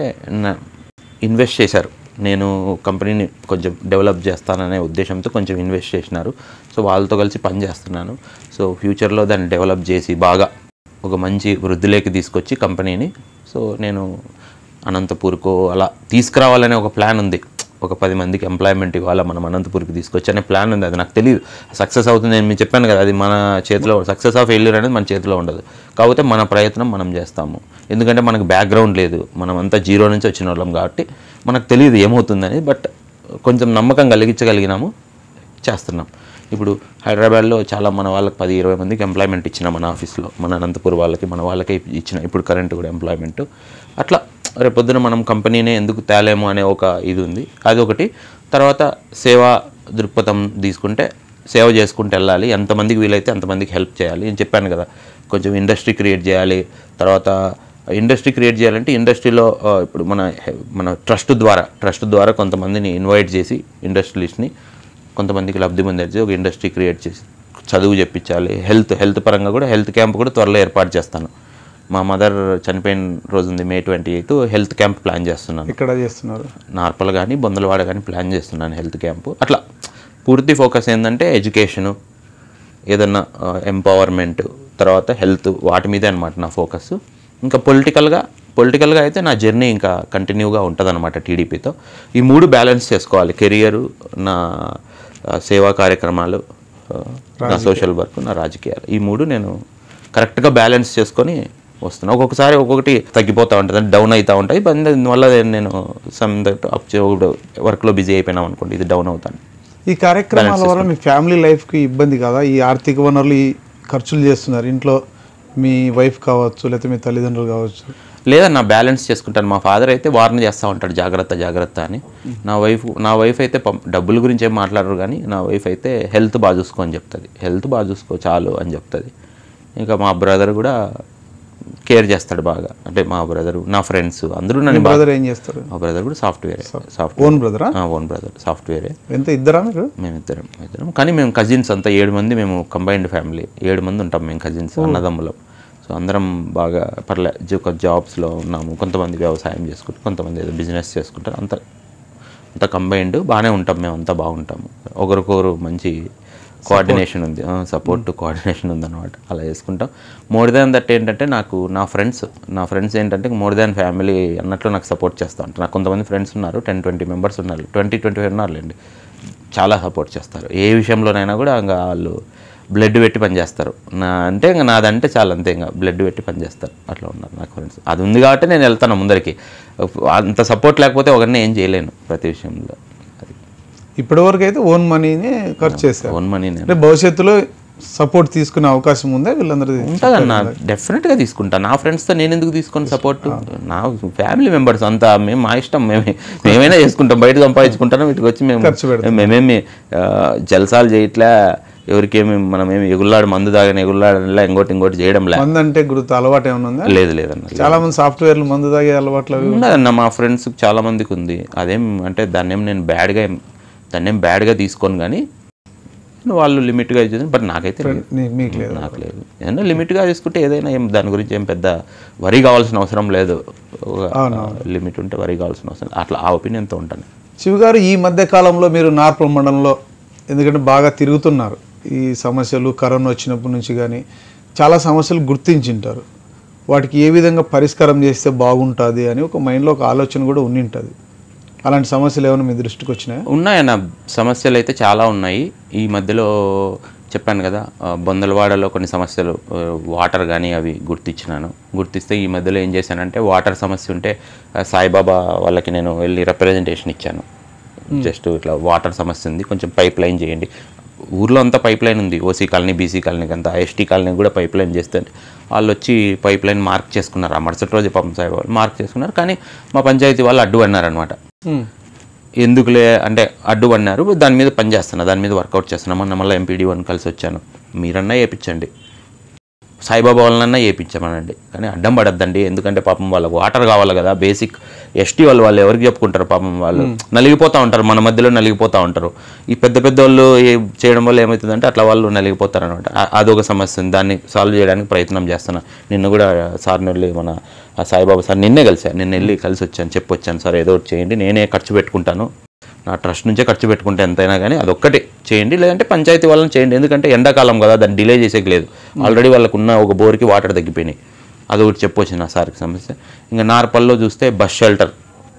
[SPEAKER 2] ఇన్వెస్ట్ చేశారు నేను కంపెనీని కొంచెం డెవలప్ చేస్తాననే ఉద్దేశంతో కొంచెం ఇన్వెస్ట్ చేసినారు సో వాళ్ళతో కలిసి పని చేస్తున్నాను సో ఫ్యూచర్లో దాన్ని డెవలప్ చేసి బాగా ఒక మంచి వృద్ధిలోకి తీసుకొచ్చి కంపెనీని సో నేను అనంతపూర్కో అలా తీసుకురావాలనే ఒక ప్లాన్ ఉంది ఒక పది మందికి ఎంప్లాయ్మెంట్ ఇవ్వాలా మనం అనంతపూర్కి తీసుకొచ్చి అనే ప్లాన్ ఉంది అది నాకు తెలియదు సక్సెస్ అవుతుంది నేను మీకు చెప్పాను కదా అది మన చేతిలో సక్సెస్ ఆఫ్ ఫెయిల్యూర్ అనేది మన చేతిలో ఉండదు కాకపోతే మన ప్రయత్నం మనం చేస్తాము ఎందుకంటే మనకు బ్యాక్గ్రౌండ్ లేదు మనం అంతా జీరో నుంచి వచ్చిన వాళ్ళం కాబట్టి మనకు తెలియదు ఏమవుతుందని బట్ కొంచెం నమ్మకం కలిగించగలిగినాము చేస్తున్నాం ఇప్పుడు హైదరాబాద్లో చాలా మన వాళ్ళకి పది ఇరవై మందికి ఎంప్లాయ్మెంట్ ఇచ్చిన మన ఆఫీస్లో మన అనంతపూర్ వాళ్ళకి మన వాళ్ళకే ఇచ్చిన ఇప్పుడు కరెంట్ కూడా ఎంప్లాయ్మెంట్ అట్లా రేపొద్దున మనం కంపెనీనే ఎందుకు తేలేము అనే ఒక ఇది ఉంది అది ఒకటి తర్వాత సేవా దృక్పథం తీసుకుంటే సేవ చేసుకుంటూ వెళ్ళాలి ఎంతమందికి వీలైతే అంతమందికి హెల్ప్ చేయాలి నేను చెప్పాను కదా కొంచెం ఇండస్ట్రీ క్రియేట్ చేయాలి తర్వాత ఇండస్ట్రీ క్రియేట్ చేయాలంటే ఇండస్ట్రీలో ఆ, ఇప్పుడు మన మన ట్రస్ట్ ద్వారా ట్రస్ట్ ద్వారా కొంతమందిని ఇన్వైట్ చేసి ఇండస్ట్రియలిస్ట్ని కొంతమందికి లబ్ధి పొందేసి ఒక ఇండస్ట్రీ క్రియేట్ చేసి చదువు చెప్పించాలి హెల్త్ హెల్త్ పరంగా కూడా హెల్త్ క్యాంప్ కూడా త్వరలో ఏర్పాటు చేస్తాను మా మదర్ చనిపోయిన రోజు ఉంది May twenty eighth health camp plan చేస్తున్నాను
[SPEAKER 1] ఇక్కడ చేస్తున్నారు
[SPEAKER 2] నార్పల్ కానీ బొందలవాడ కానీ ప్లాన్ చేస్తున్నాను హెల్త్ క్యాంపు అట్లా పూర్తి ఫోకస్ ఏంటంటే ఎడ్యుకేషను ఏదన్నా ఎంపవర్మెంట్ తర్వాత హెల్త్ వాటి మీదే అనమాట నా ఫోకస్ ఇంకా పొలిటికల్గా పొలిటికల్గా అయితే నా జర్నీ ఇంకా కంటిన్యూగా ఉంటుంది అనమాట టీడీపీతో ఈ మూడు బ్యాలెన్స్ చేసుకోవాలి కెరియరు నా ఆ, సేవా కార్యక్రమాలు ఆ, నా సోషల్ వర్క్ నా రాజకీయాలు ఈ మూడు నేను కరెక్ట్గా బ్యాలెన్స్ చేసుకొని వస్తున్నా ఒక్కొక్కసారి ఒక్కొక్కటి తగ్గిపోతూ ఉంటుంది అంటే డౌన్ అవుతూ ఉంటాయి but దీనివల్ల నేను సమ్ దట్ అప్ వర్క్లో బిజీ అయిపోయినాం అనుకోండి ఇది డౌన్ అవుతాను
[SPEAKER 1] ఈ కార్యక్రమాల వల్ల మీ ఫ్యామిలీ లైఫ్కి ఇబ్బంది కదా ఈ ఆర్థిక వనరులు ఈ ఖర్చులు చేస్తున్నారు ఇంట్లో మీ వైఫ్ కావచ్చు లేకపోతే మీ తల్లిదండ్రులు కావచ్చు
[SPEAKER 2] లేదన్నా బ్యాలెన్స్ చేసుకుంటాను మా ఫాదర్ అయితే వార్న్ చేస్తూ ఉంటాడు జాగ్రత్త జాగ్రత్త అని నా వైఫ్ నా వైఫ్ అయితే పం- డబ్బుల గురించి ఏం మాట్లాడరు కానీ నా వైఫ్ అయితే హెల్త్ బాగా చూసుకో అని చెప్తుంది హెల్త్ బాగా చూసుకో చాలు అని చెప్తుంది ఇంకా మా బ్రదర్ కూడా కేర్ చేస్తాడు బాగా అంటే మా బ్రదర్ నా ఫ్రెండ్స్ అందరూ నన్ను బాగా
[SPEAKER 1] బ్రదర్ ఏం చేస్తారు
[SPEAKER 2] మా బ్రదర్ కూడా సాఫ్ట్వేర్ సాఫ్ట్వేర్
[SPEAKER 1] ఓన్ బ్రదరా
[SPEAKER 2] ఓన్ బ్రదర్ సాఫ్ట్వేరే
[SPEAKER 1] ఎంత ఇద్దరా మీరు
[SPEAKER 2] మేమిద్దరం ఇద్దరం కానీ మేము కజిన్స్ అంతా ఏడు మంది మేము కంబైన్డ్ ఫ్యామిలీ ఏడు మంది ఉంటాం మేము కజిన్స్ అన్నదమ్ములం సో అందరం బాగా పర్లే ఒక జాబ్స్లో ఉన్నాము కొంతమంది వ్యవసాయం చేసుకుంటారు కొంతమంది ఏదో బిజినెస్ చేసుకుంటారు అంత అంత కంబైన్డ్ బాగానే ఉంటాం మేము అంతా బాగుంటాము ఒకరికొకరు మంచి కోఆర్డినేషన్ ఉంది సపోర్ట్ కోఆర్డినేషన్ ఉందన్నమాట అలా చేసుకుంటాం మోర్ దాన్ దట్ ఏంటంటే నాకు నా ఫ్రెండ్స్ నా ఫ్రెండ్స్ ఏంటంటే మోర్ దాన్ ఫ్యామిలీ అన్నట్లు నాకు సపోర్ట్ చేస్తూ ఉంటారు నాకు కొంతమంది ఫ్రెండ్స్ ఉన్నారు టెన్ ట్వంటీ మెంబర్స్ ఉన్నారు ట్వంటీ ట్వంటీ ఫైవ్ ఉన్నారులేండి చాలా సపోర్ట్ చేస్తారు ఏ విషయంలోనైనా కూడా ఇంకా వాళ్ళు బ్లడ్ పెట్టి పనిచేస్తారు నా అంటే ఇంకా నాదంటే చాలా అంతే ఇంకా బ్లడ్ పెట్టి పనిచేస్తారు అట్లా ఉన్నారు నాకు ఫ్రెండ్స్ అది ఉంది కాబట్టి నేను వెళ్తాను ముందరికి అంత సపోర్ట్ లేకపోతే ఒకరిని ఏం చేయలేను ప్రతి విషయంలో అది
[SPEAKER 1] ఇప్పటి వరకు అయితే ఓన్ మనీని ఖర్చు చేశారు
[SPEAKER 2] ఓన్ మనీ నేను
[SPEAKER 1] అంటే భవిష్యత్తులో సపోర్ట్ తీసుకునే అవకాశం ఉందా వీళ్ళందరిది
[SPEAKER 2] ఉంటుందన్న డెఫినెట్గా తీసుకుంటా నా ఫ్రెండ్స్తో నేను ఎందుకు తీసుకొని సపోర్ట్ నా ఫ్యామిలీ మెంబర్స్ అంతా మేము మా ఇష్టం మేమే మేమైనా చేసుకుంటాం బయట సంపాదించుకుంటాం వీటికి వచ్చి మేము
[SPEAKER 1] ఖర్చు పెడతాం.
[SPEAKER 2] మేమేమి ఆ, జల్సాలు చేయట్లే ఎవరికేమి మనమేమి ఎగుల్లాడు మందు తాగని ఎగుల్లాడనిలా ఇంకోటి ఇంకోటి చేయడం లే
[SPEAKER 1] మందు అంటే గుర్తు అలవాటు ఏమైనా ఉందా
[SPEAKER 2] లేదు లేదన్న
[SPEAKER 1] చాలా మంది సాఫ్ట్వేర్లు మందు తాగే అలవాట్లు అవి
[SPEAKER 2] ఉన్నదన్న మా ఫ్రెండ్స్ చాలా మందికి ఉంది అదేం అంటే దాన్ని ఏం నేను బ్యాడ్గా ఏం దాన్ని ఏం బ్యాడ్గా తీసుకోను కానీ వాళ్ళు లిమిట్గా ఇచ్చేది బట్ నాకైతే లేదు.
[SPEAKER 1] నీ- మీకు లేదు
[SPEAKER 2] నాకు లేదు ఏదైనా లిమిట్గా తీసుకుంటే ఏదైనా ఏం దాని గురించి ఏం పెద్ద వరి కావాల్సిన అవసరం లేదు లిమిట్ ఉంటే వరి కావాల్సిన అవసరం అట్లా ఆ ఒపీనియన్తో ఉంటాను
[SPEAKER 1] శివ్ గారు ఈ మధ్య కాలంలో మీరు నార్పల్ మండలంలో ఎందుకంటే బాగా తిరుగుతున్నారు ఈ సమస్యలు కరోనా వచ్చినప్పటి నుంచి కానీ చాలా సమస్యలు గుర్తించింటారు వాటికి ఏ విధంగా పరిష్కారం చేస్తే బాగుంటుంది అని ఒక మైండ్లో ఒక ఆలోచన కూడా ఉండి ఉంటుంది అలాంటి సమస్యలు ఏమైనా మీ దృష్టికి వచ్చినాయా
[SPEAKER 2] ఉన్నాయన్న సమస్యలు అయితే చాలా ఉన్నాయి ఈ మధ్యలో చెప్పాను కదా ఆ, బొందలవాడలో కొన్ని సమస్యలు ఆ, వాటర్ కానీ అవి గుర్తించినాను గుర్తిస్తే ఈ మధ్యలో ఏం చేశానంటే వాటర్ సమస్య ఉంటే ఆ, సాయిబాబా వాళ్ళకి నేను వెళ్ళి రిప్రజెంటేషన్ ఇచ్చాను జస్ట్ ఇట్లా వాటర్ సమస్య ఉంది కొంచెం పైప్ లైన్ చేయండి ఊర్లో అంతా పైప్ లైన్ ఉంది ఓసీ కాలనీ బీసీ కాలనీకి అంతా ఎస్టీ కాలనీ కూడా పైప్ లైన్ చేస్తే వాళ్ళు వచ్చి పైప్ లైన్ మార్క్ చేసుకున్నారు ఆ మరుసటి రోజు పాపం సాయి వాళ్ళు మార్క్ చేసుకున్నారు కానీ మా పంచాయతీ వాళ్ళు అడ్డు అన్నారనమాట ఎందుకులే అంటే అడ్డు అన్నారు దాని మీద పని చేస్తున్నా దాని మీద వర్కౌట్ చేస్తున్నా మొన్న మళ్ళీ ఎంపీడీ వన్ కలిసి వచ్చాను మీరన్నా వేయించండి సాయిబాబా వాళ్ళనన్నా వేయించమనండి కానీ అడ్డం పడద్దండి ఎందుకంటే పాపం వాళ్ళకి వాటర్ కావాలి కదా బేసిక్ ఎస్టీ వాళ్ళు వాళ్ళు ఎవరికి చెప్పుకుంటారు పాపం వాళ్ళు నలిగిపోతూ ఉంటారు మన మధ్యలో నలిగిపోతూ ఉంటారు ఈ పెద్ద పెద్ద వాళ్ళు ఏ- చేయడం వల్ల ఏమవుతుందంటే అట్లా వాళ్ళు నలిగిపోతారు అనమాట అదొక సమస్య ఉంది. దాన్ని సాల్వ్ చేయడానికి ప్రయత్నం చేస్తున్నా నిన్న కూడా సార్ని వెళ్ళి మన ఆ సాయిబాబా సార్ నిన్నే కలిసా నిన్న వెళ్ళి కలిసి వచ్చాను చెప్పొచ్చాను సార్ ఏదో ఒకటి చేయండి నేనే ఖర్చు పెట్టుకుంటాను నా ట్రస్ట్ నుంచే ఖర్చు పెట్టుకుంటే ఎంతైనా కానీ అదొక్కటి చేయండి లేదంటే పంచాయతీ వాళ్ళని చేయండి ఎందుకంటే ఎండాకాలం కదా దాన్ని డిలే చేసేకి లేదు ఆల్రెడీ వాళ్ళకు ఉన్న ఒక బోర్కి వాటర్ తగ్గిపోయినాయి అది ఒకటి చెప్పొచ్చు నా సార్కి సమస్య ఇంకా నార్పల్లో చూస్తే బస్ షెల్టర్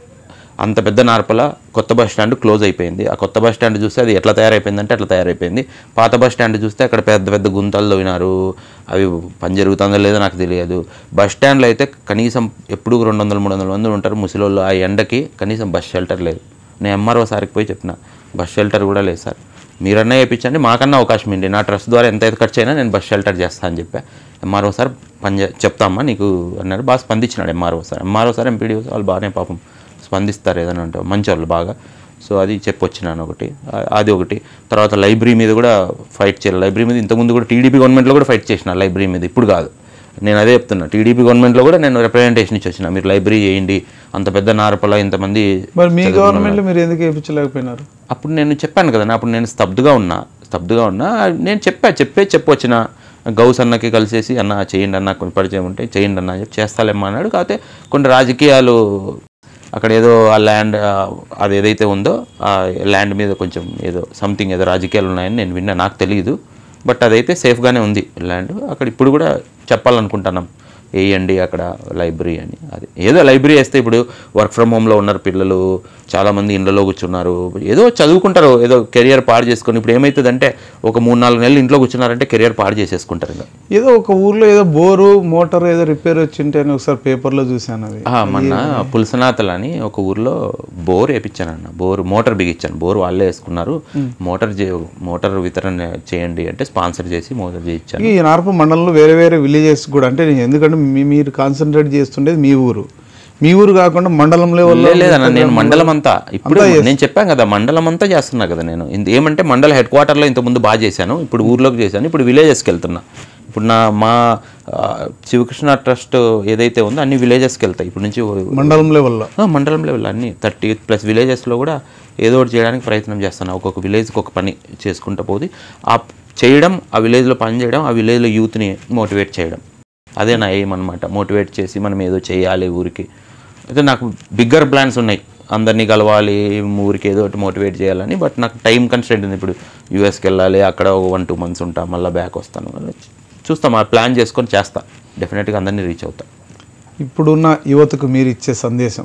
[SPEAKER 2] అంత పెద్ద నార్పల కొత్త బస్ స్టాండ్ క్లోజ్ అయిపోయింది ఆ కొత్త బస్ స్టాండ్ చూస్తే అది ఎట్లా తయారైపోయిందంటే అట్లా తయారైపోయింది పాత బస్ స్టాండ్ చూస్తే అక్కడ పెద్ద పెద్ద గుంతలు తవ్వినారు అవి పని జరుగుతుందో లేదో నాకు తెలియదు బస్ స్టాండ్లో అయితే కనీసం ఎప్పుడు రెండు వందలు మూడు వందల మంది ఉంటారు ముసలోళ్ళు ఆ ఎండకి కనీసం బస్ షెల్టర్ లేదు నేను ఎంఆర్ఓ సార్కి పోయి చెప్పిన బస్ షెల్టర్ కూడా లేదు సార్ మీరన్నా వేయించండి మాకన్నా అవకాశం ఏంటి నా ట్రస్ట్ ద్వారా ఎంత అయితే ఖర్చు అయినా నేను బస్ షెల్టర్ చేస్తా అని చెప్పా ఎంఆర్ఓ సార్ పని చే- చెప్తామా నీకు అన్నారు బాగా స్పందించినాడు MRO sir MRO sir MPD వాళ్ళు బాగానే పాపం స్పందిస్తారు ఏదైనా అంటే మంచి వాళ్ళు బాగా సో అది చెప్పొచ్చినాను ఒకటి ఆ- అది ఒకటి తర్వాత లైబ్రరీ మీద కూడా ఫైట్ చేయాలి లైబ్రరీ మీద ఇంతకుముందు కూడా టీడీపీ గవర్నమెంట్లో కూడా ఫైట్ చేసిన లైబ్రరీ మీద ఇప్పుడు కాదు నేను అదే చెప్తున్నా టీడీపీ గవర్నమెంట్లో కూడా నేను రిప్రజెంటేషన్ ఇచ్చి వచ్చిన మీరు లైబ్రరీ చేయండి అంత పెద్ద నారపల ఇంతమంది
[SPEAKER 1] మరి మీ గవర్నమెంట్లో మీరు ఎందుకు వేయించలేకపోయినారు
[SPEAKER 2] అప్పుడు నేను చెప్పాను కదా అప్పుడు నేను స్తబ్దుగా ఉన్నా స్తబ్దుగా ఉన్నా నేను చెప్పా చెప్పే చెప్పొచ్చిన గౌస్ అన్నకి కలిసేసి అన్న చేయండి అన్న కొన్ని పరిచయం ఉంటే చేయండి అన్న అని చెప్పి చేస్తాలేమ్మా అన్నాడు కాకపోతే కొన్ని రాజకీయాలు అక్కడ ఏదో ఆ ల్యాండ్ అది ఏదైతే ఉందో ఆ ల్యాండ్ మీద కొంచెం ఏదో సంథింగ్ ఏదో రాజకీయాలు ఉన్నాయని నేను విన్నా నాకు తెలియదు బట్ అదైతే సేఫ్గానే ఉంది ల్యాండ్ అక్కడ ఇప్పుడు కూడా చెప్పాలనుకుంటున్నాం వేయండి అక్కడ లైబ్రరీ అని అది ఏదో లైబ్రరీ వేస్తే ఇప్పుడు వర్క్ ఫ్రమ్ హోమ్లో ఉన్నారు పిల్లలు చాలామంది ఇండ్లలో కూర్చున్నారు ఏదో చదువుకుంటారు ఏదో కెరియర్ పాడు చేసుకొని ఇప్పుడు ఏమవుతుందంటే ఒక మూడు నాలుగు నెలలు ఇంట్లో కూర్చున్నారంటే కెరియర్ పాడు చేసేసుకుంటారు ఇంకా
[SPEAKER 1] ఏదో ఒక ఊర్లో ఏదో బోరు మోటార్ ఏదో రిపేర్ వచ్చింటే అని ఒకసారి పేపర్లో చూశాను అది
[SPEAKER 2] ఆ, మొన్న పులసనాథలు అని ఒక ఊర్లో బోర్ వేయించానన్న బోర్ మోటార్ బిగించాను బోర్ వాళ్ళే వేసుకున్నారు మోటార్ చే మోటార్ వితరణ చేయండి అంటే స్పాన్సర్ చేసి మోటార్ చేయించాను
[SPEAKER 1] ఈ నార్ప మండలంలో వేరే వేరే విలేజెస్ కూడా అంటే నేను ఎందుకంటే మీ- మీరు కాన్సన్ట్రేట్ చేస్తుండేది మీ ఊరు మీ ఊరు కాకుండా మండలం లెవెల్లో
[SPEAKER 2] లే- లేదన్న నేను మండలం అంతా ఇప్పుడు నేను చెప్పాను కదా మండలం అంతా చేస్తున్నా కదా నేను ఇంత- ఏమంటే మండల హెడ్ క్వార్టర్లో ఇంతకుముందు బాగా చేశాను ఇప్పుడు ఊర్లోకి చేశాను ఇప్పుడు విలేజెస్కి వెళ్తున్నా ఇప్పుడు నా మా ఆ, శివకృష్ణ ట్రస్ట్ ఏదైతే ఉందో అన్ని విలేజెస్కి వెళ్తాయి ఇప్పుడు నుంచి ఓ-
[SPEAKER 1] మండలం లెవెల్లో
[SPEAKER 2] ఆ, మండలం లెవెల్ అన్ని థర్టీ ప్లస్ విలేజెస్లో కూడా ఏదో ఒకటి చేయడానికి ప్రయత్నం చేస్తాను ఒక్కొక్క విలేజ్కి ఒక పని చేసుకుంటూ పోతే ఆ చేయడం ఆ విలేజ్లో పని చేయడం ఆ విలేజ్లో యూత్ని మోటివేట్ చేయడం అదే నా ఎయిమ్ అనమాట మోటివేట్ చేసి మనం ఏదో చేయాలి ఊరికి అయితే నాకు బిగ్గర్ ప్లాన్స్ ఉన్నాయి అందరినీ కలవాలి ఊరికి ఏదో ఒకటి మోటివేట్ చేయాలని బట్ నాకు టైం కన్స్టెంట్ ఉంది ఇప్పుడు యూఎస్కి వెళ్ళాలి అక్కడ ఒక వన్ టూ మంత్స్ ఉంటా మళ్ళీ బ్యాక్ వస్తాను చూస్తాం ఆ ప్లాన్ చేసుకొని చేస్తా డెఫినెట్గా అందరినీ రీచ్ అవుతా
[SPEAKER 1] ఇప్పుడున్న యువతకు మీరు ఇచ్చే సందేశం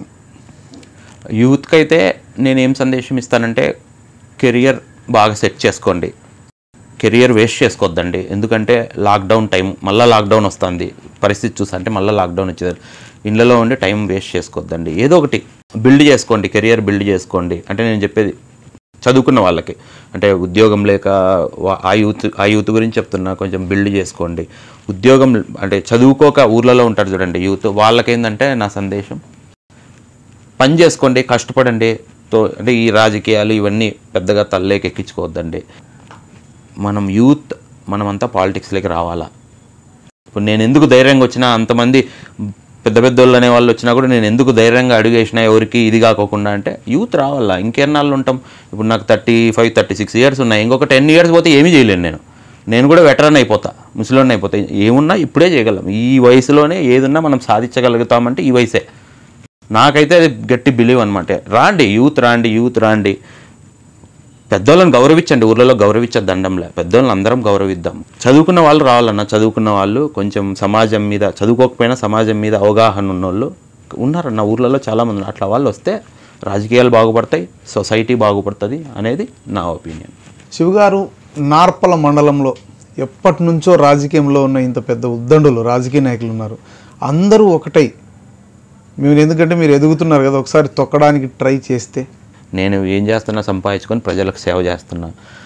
[SPEAKER 2] యూత్కి అయితే నేను ఏం సందేశం ఇస్తానంటే కెరియర్ బాగా సెట్ చేసుకోండి కెరియర్ వేస్ట్ చేసుకోవద్దండి ఎందుకంటే లాక్డౌన్ టైం మళ్ళీ లాక్డౌన్ వస్తుంది పరిస్థితి చూస్తే అంటే మళ్ళీ లాక్డౌన్ వచ్చేది ఇళ్ళలో ఉండి టైం వేస్ట్ చేసుకోవద్దండి ఏదో ఒకటి బిల్డ్ చేసుకోండి కెరియర్ బిల్డ్ చేసుకోండి అంటే నేను చెప్పేది చదువుకున్న వాళ్ళకి అంటే ఉద్యోగం లేక వా- ఆ యూత్ ఆ యూత్ గురించి చెప్తున్నా కొంచెం బిల్డ్ చేసుకోండి ఉద్యోగం అంటే చదువుకోక ఊర్లలో ఉంటారు చూడండి యూత్ వాళ్ళకేందంటే నా సందేశం పని చేసుకోండి కష్టపడండి తో అంటే ఈ రాజకీయాలు ఇవన్నీ పెద్దగా తల్లేకి ఎక్కించుకోవద్దండి మనం యూత్ మనమంతా పాలిటిక్స్లోకి రావాలా ఇప్పుడు నేను ఎందుకు ధైర్యంగా వచ్చినా అంతమంది పెద్ద పెద్ద వాళ్ళు అనే వాళ్ళు వచ్చినా కూడా నేను ఎందుకు ధైర్యంగా అడుగు వేసినా ఎవరికి ఇది కాకోకుండా అంటే యూత్ రావాలా ఇంకెన్నాళ్ళు ఉంటాం ఇప్పుడు నాకు thirty five thirty six years ఉన్నాయి ఇంకొక టెన్ ఇయర్స్ పోతే ఏమీ చేయలేను నేను నేను కూడా వెటరన్ అయిపోతా ముసలోని అయిపోతా ఏమున్నా ఇప్పుడే చేయగలం ఈ వయసులోనే ఏదున్నా మనం సాధించగలుగుతామంటే ఈ వయసే నాకైతే అది గట్టి బిలీవ్ అనమాట రాండి యూత్ రాండి యూత్ రాండి పెద్దోళ్ళని గౌరవించండి ఊర్లలో గౌరవించద్దు దండంలే పెద్దోళ్ళని అందరం గౌరవిద్దాం చదువుకున్న వాళ్ళు రావాలన్న చదువుకున్న వాళ్ళు కొంచెం సమాజం మీద చదువుకోకపోయినా సమాజం మీద అవగాహన ఉన్నోళ్ళు ఉన్నారన్న ఊర్లలో చాలామంది ఉన్నారు. అట్లా వాళ్ళు వస్తే రాజకీయాలు బాగుపడతాయి సొసైటీ బాగుపడుతుంది అనేది నా ఒపీనియన్
[SPEAKER 1] శివగారు నార్పల మండలంలో ఎప్పటి నుంచో రాజకీయంలో ఉన్న ఇంత పెద్ద ఉద్దండులు రాజకీయ నాయకులు ఉన్నారు అందరూ ఒకటై మీరు ఎందుకంటే మీరు ఎదుగుతున్నారు కదా ఒకసారి తొక్కడానికి ట్రై చేస్తే
[SPEAKER 2] నేను ఏం చేస్తున్నా సంపాదించుకొని ప్రజలకు సేవ చేస్తున్నా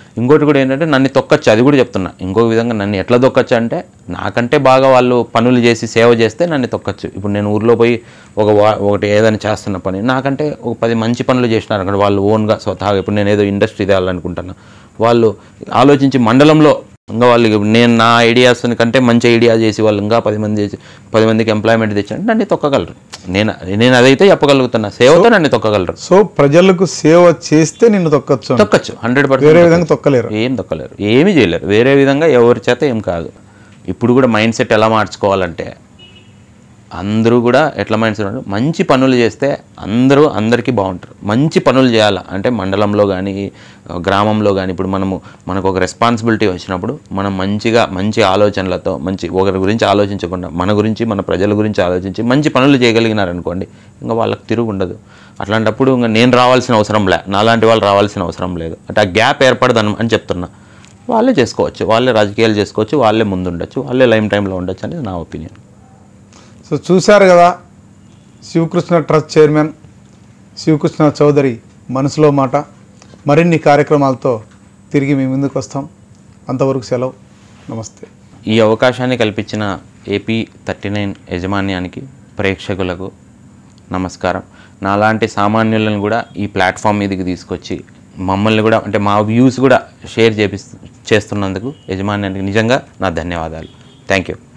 [SPEAKER 2] ఇంకోటి కూడా ఏంటంటే నన్ను తొక్కచ్చు అది కూడా చెప్తున్నా ఇంకొక విధంగా నన్ను ఎట్లా తొక్కచ్చు అంటే నాకంటే బాగా వాళ్ళు పనులు చేసి సేవ చేస్తే నన్ను తొక్కచ్చు ఇప్పుడు నేను ఊర్లో పోయి ఒక వా ఒకటి ఏదైనా చేస్తున్న పని నాకంటే ఒక పది మంచి పనులు చేసినారు అక్కడ వాళ్ళు ఓన్గా స్వతహాగా ఇప్పుడు నేను ఏదో ఇండస్ట్రీ తేయాలనుకుంటున్నా వాళ్ళు ఆలోచించి మండలంలో ఇంకా వాళ్ళు ఇప్పుడు నేను నా ఐడియాస్ కంటే మంచి ఐడియా చేసి వాళ్ళు ఇంకా పది మంది చేసి పది మందికి ఎంప్లాయ్మెంట్ తెచ్చారంటే నన్ను తొక్కగలరు నేను నేను అదైతే చెప్పగలుగుతున్నా సేవతో నన్ను తొక్కగలరు
[SPEAKER 1] సో ప్రజలకు సేవ చేస్తే నిన్ను తొక్కచ్చు అని.
[SPEAKER 2] తొక్కచ్చు హండ్రెడ్
[SPEAKER 1] వేరే
[SPEAKER 2] పర్సెంట్
[SPEAKER 1] విధంగా తొక్కలేరు
[SPEAKER 2] ఏం తొక్కలేరు ఏమీ చేయలేరు వేరే విధంగా ఎవరి చేత ఏం కాదు ఇప్పుడు కూడా మైండ్ సెట్ ఎలా మార్చుకోవాలంటే అందరూ కూడా ఎట్లా మైండ్ సెట్ అంటే మంచి పనులు చేస్తే అందరూ అందరికీ బాగుంటారు మంచి పనులు చేయాలి అంటే మండలంలో కానీ గ్రామంలో కానీ ఇప్పుడు మనము మనకు ఒక రెస్పాన్సిబిలిటీ వచ్చినప్పుడు మనం మంచిగా మంచి ఆలోచనలతో మంచి ఒకరి గురించి ఆలోచించకుండా మన గురించి మన ప్రజల గురించి ఆలోచించి మంచి పనులు చేయగలిగినారనుకోండి ఇంకా వాళ్ళకి తిరుగు ఉండదు అట్లాంటప్పుడు ఇంకా నేను రావాల్సిన అవసరం లే నాలాంటి వాళ్ళు రావాల్సిన అవసరం లేదు అంటే ఆ గ్యాప్ ఏర్పడదు అని చెప్తున్నా వాళ్ళే చేసుకోవచ్చు వాళ్ళే రాజకీయాలు చేసుకోవచ్చు వాళ్ళే ముందు ఉండొచ్చు వాళ్ళే లైమ్ టైంలో ఉండొచ్చు అనేది నా ఒపీనియన్
[SPEAKER 1] సో చూశారు కదా శివకృష్ణ ట్రస్ట్ చైర్మన్ శివకృష్ణ చౌదరి మనసులో మాట మరిన్ని కార్యక్రమాలతో తిరిగి మీ ముందుకు వస్తాం అంతవరకు సెలవు నమస్తే
[SPEAKER 2] ఈ అవకాశాన్ని కల్పించిన ఏపీ థర్టీ నైన్ యాజమాన్యానికి ప్రేక్షకులకు నమస్కారం నాలాంటి సామాన్యులను కూడా ఈ ప్లాట్ఫామ్ మీదకి తీసుకొచ్చి మమ్మల్ని కూడా అంటే మా వ్యూస్ కూడా షేర్ చేపిస్తు చేస్తున్నందుకు యజమాన్యానికి నిజంగా నా ధన్యవాదాలు థ్యాంక్ యూ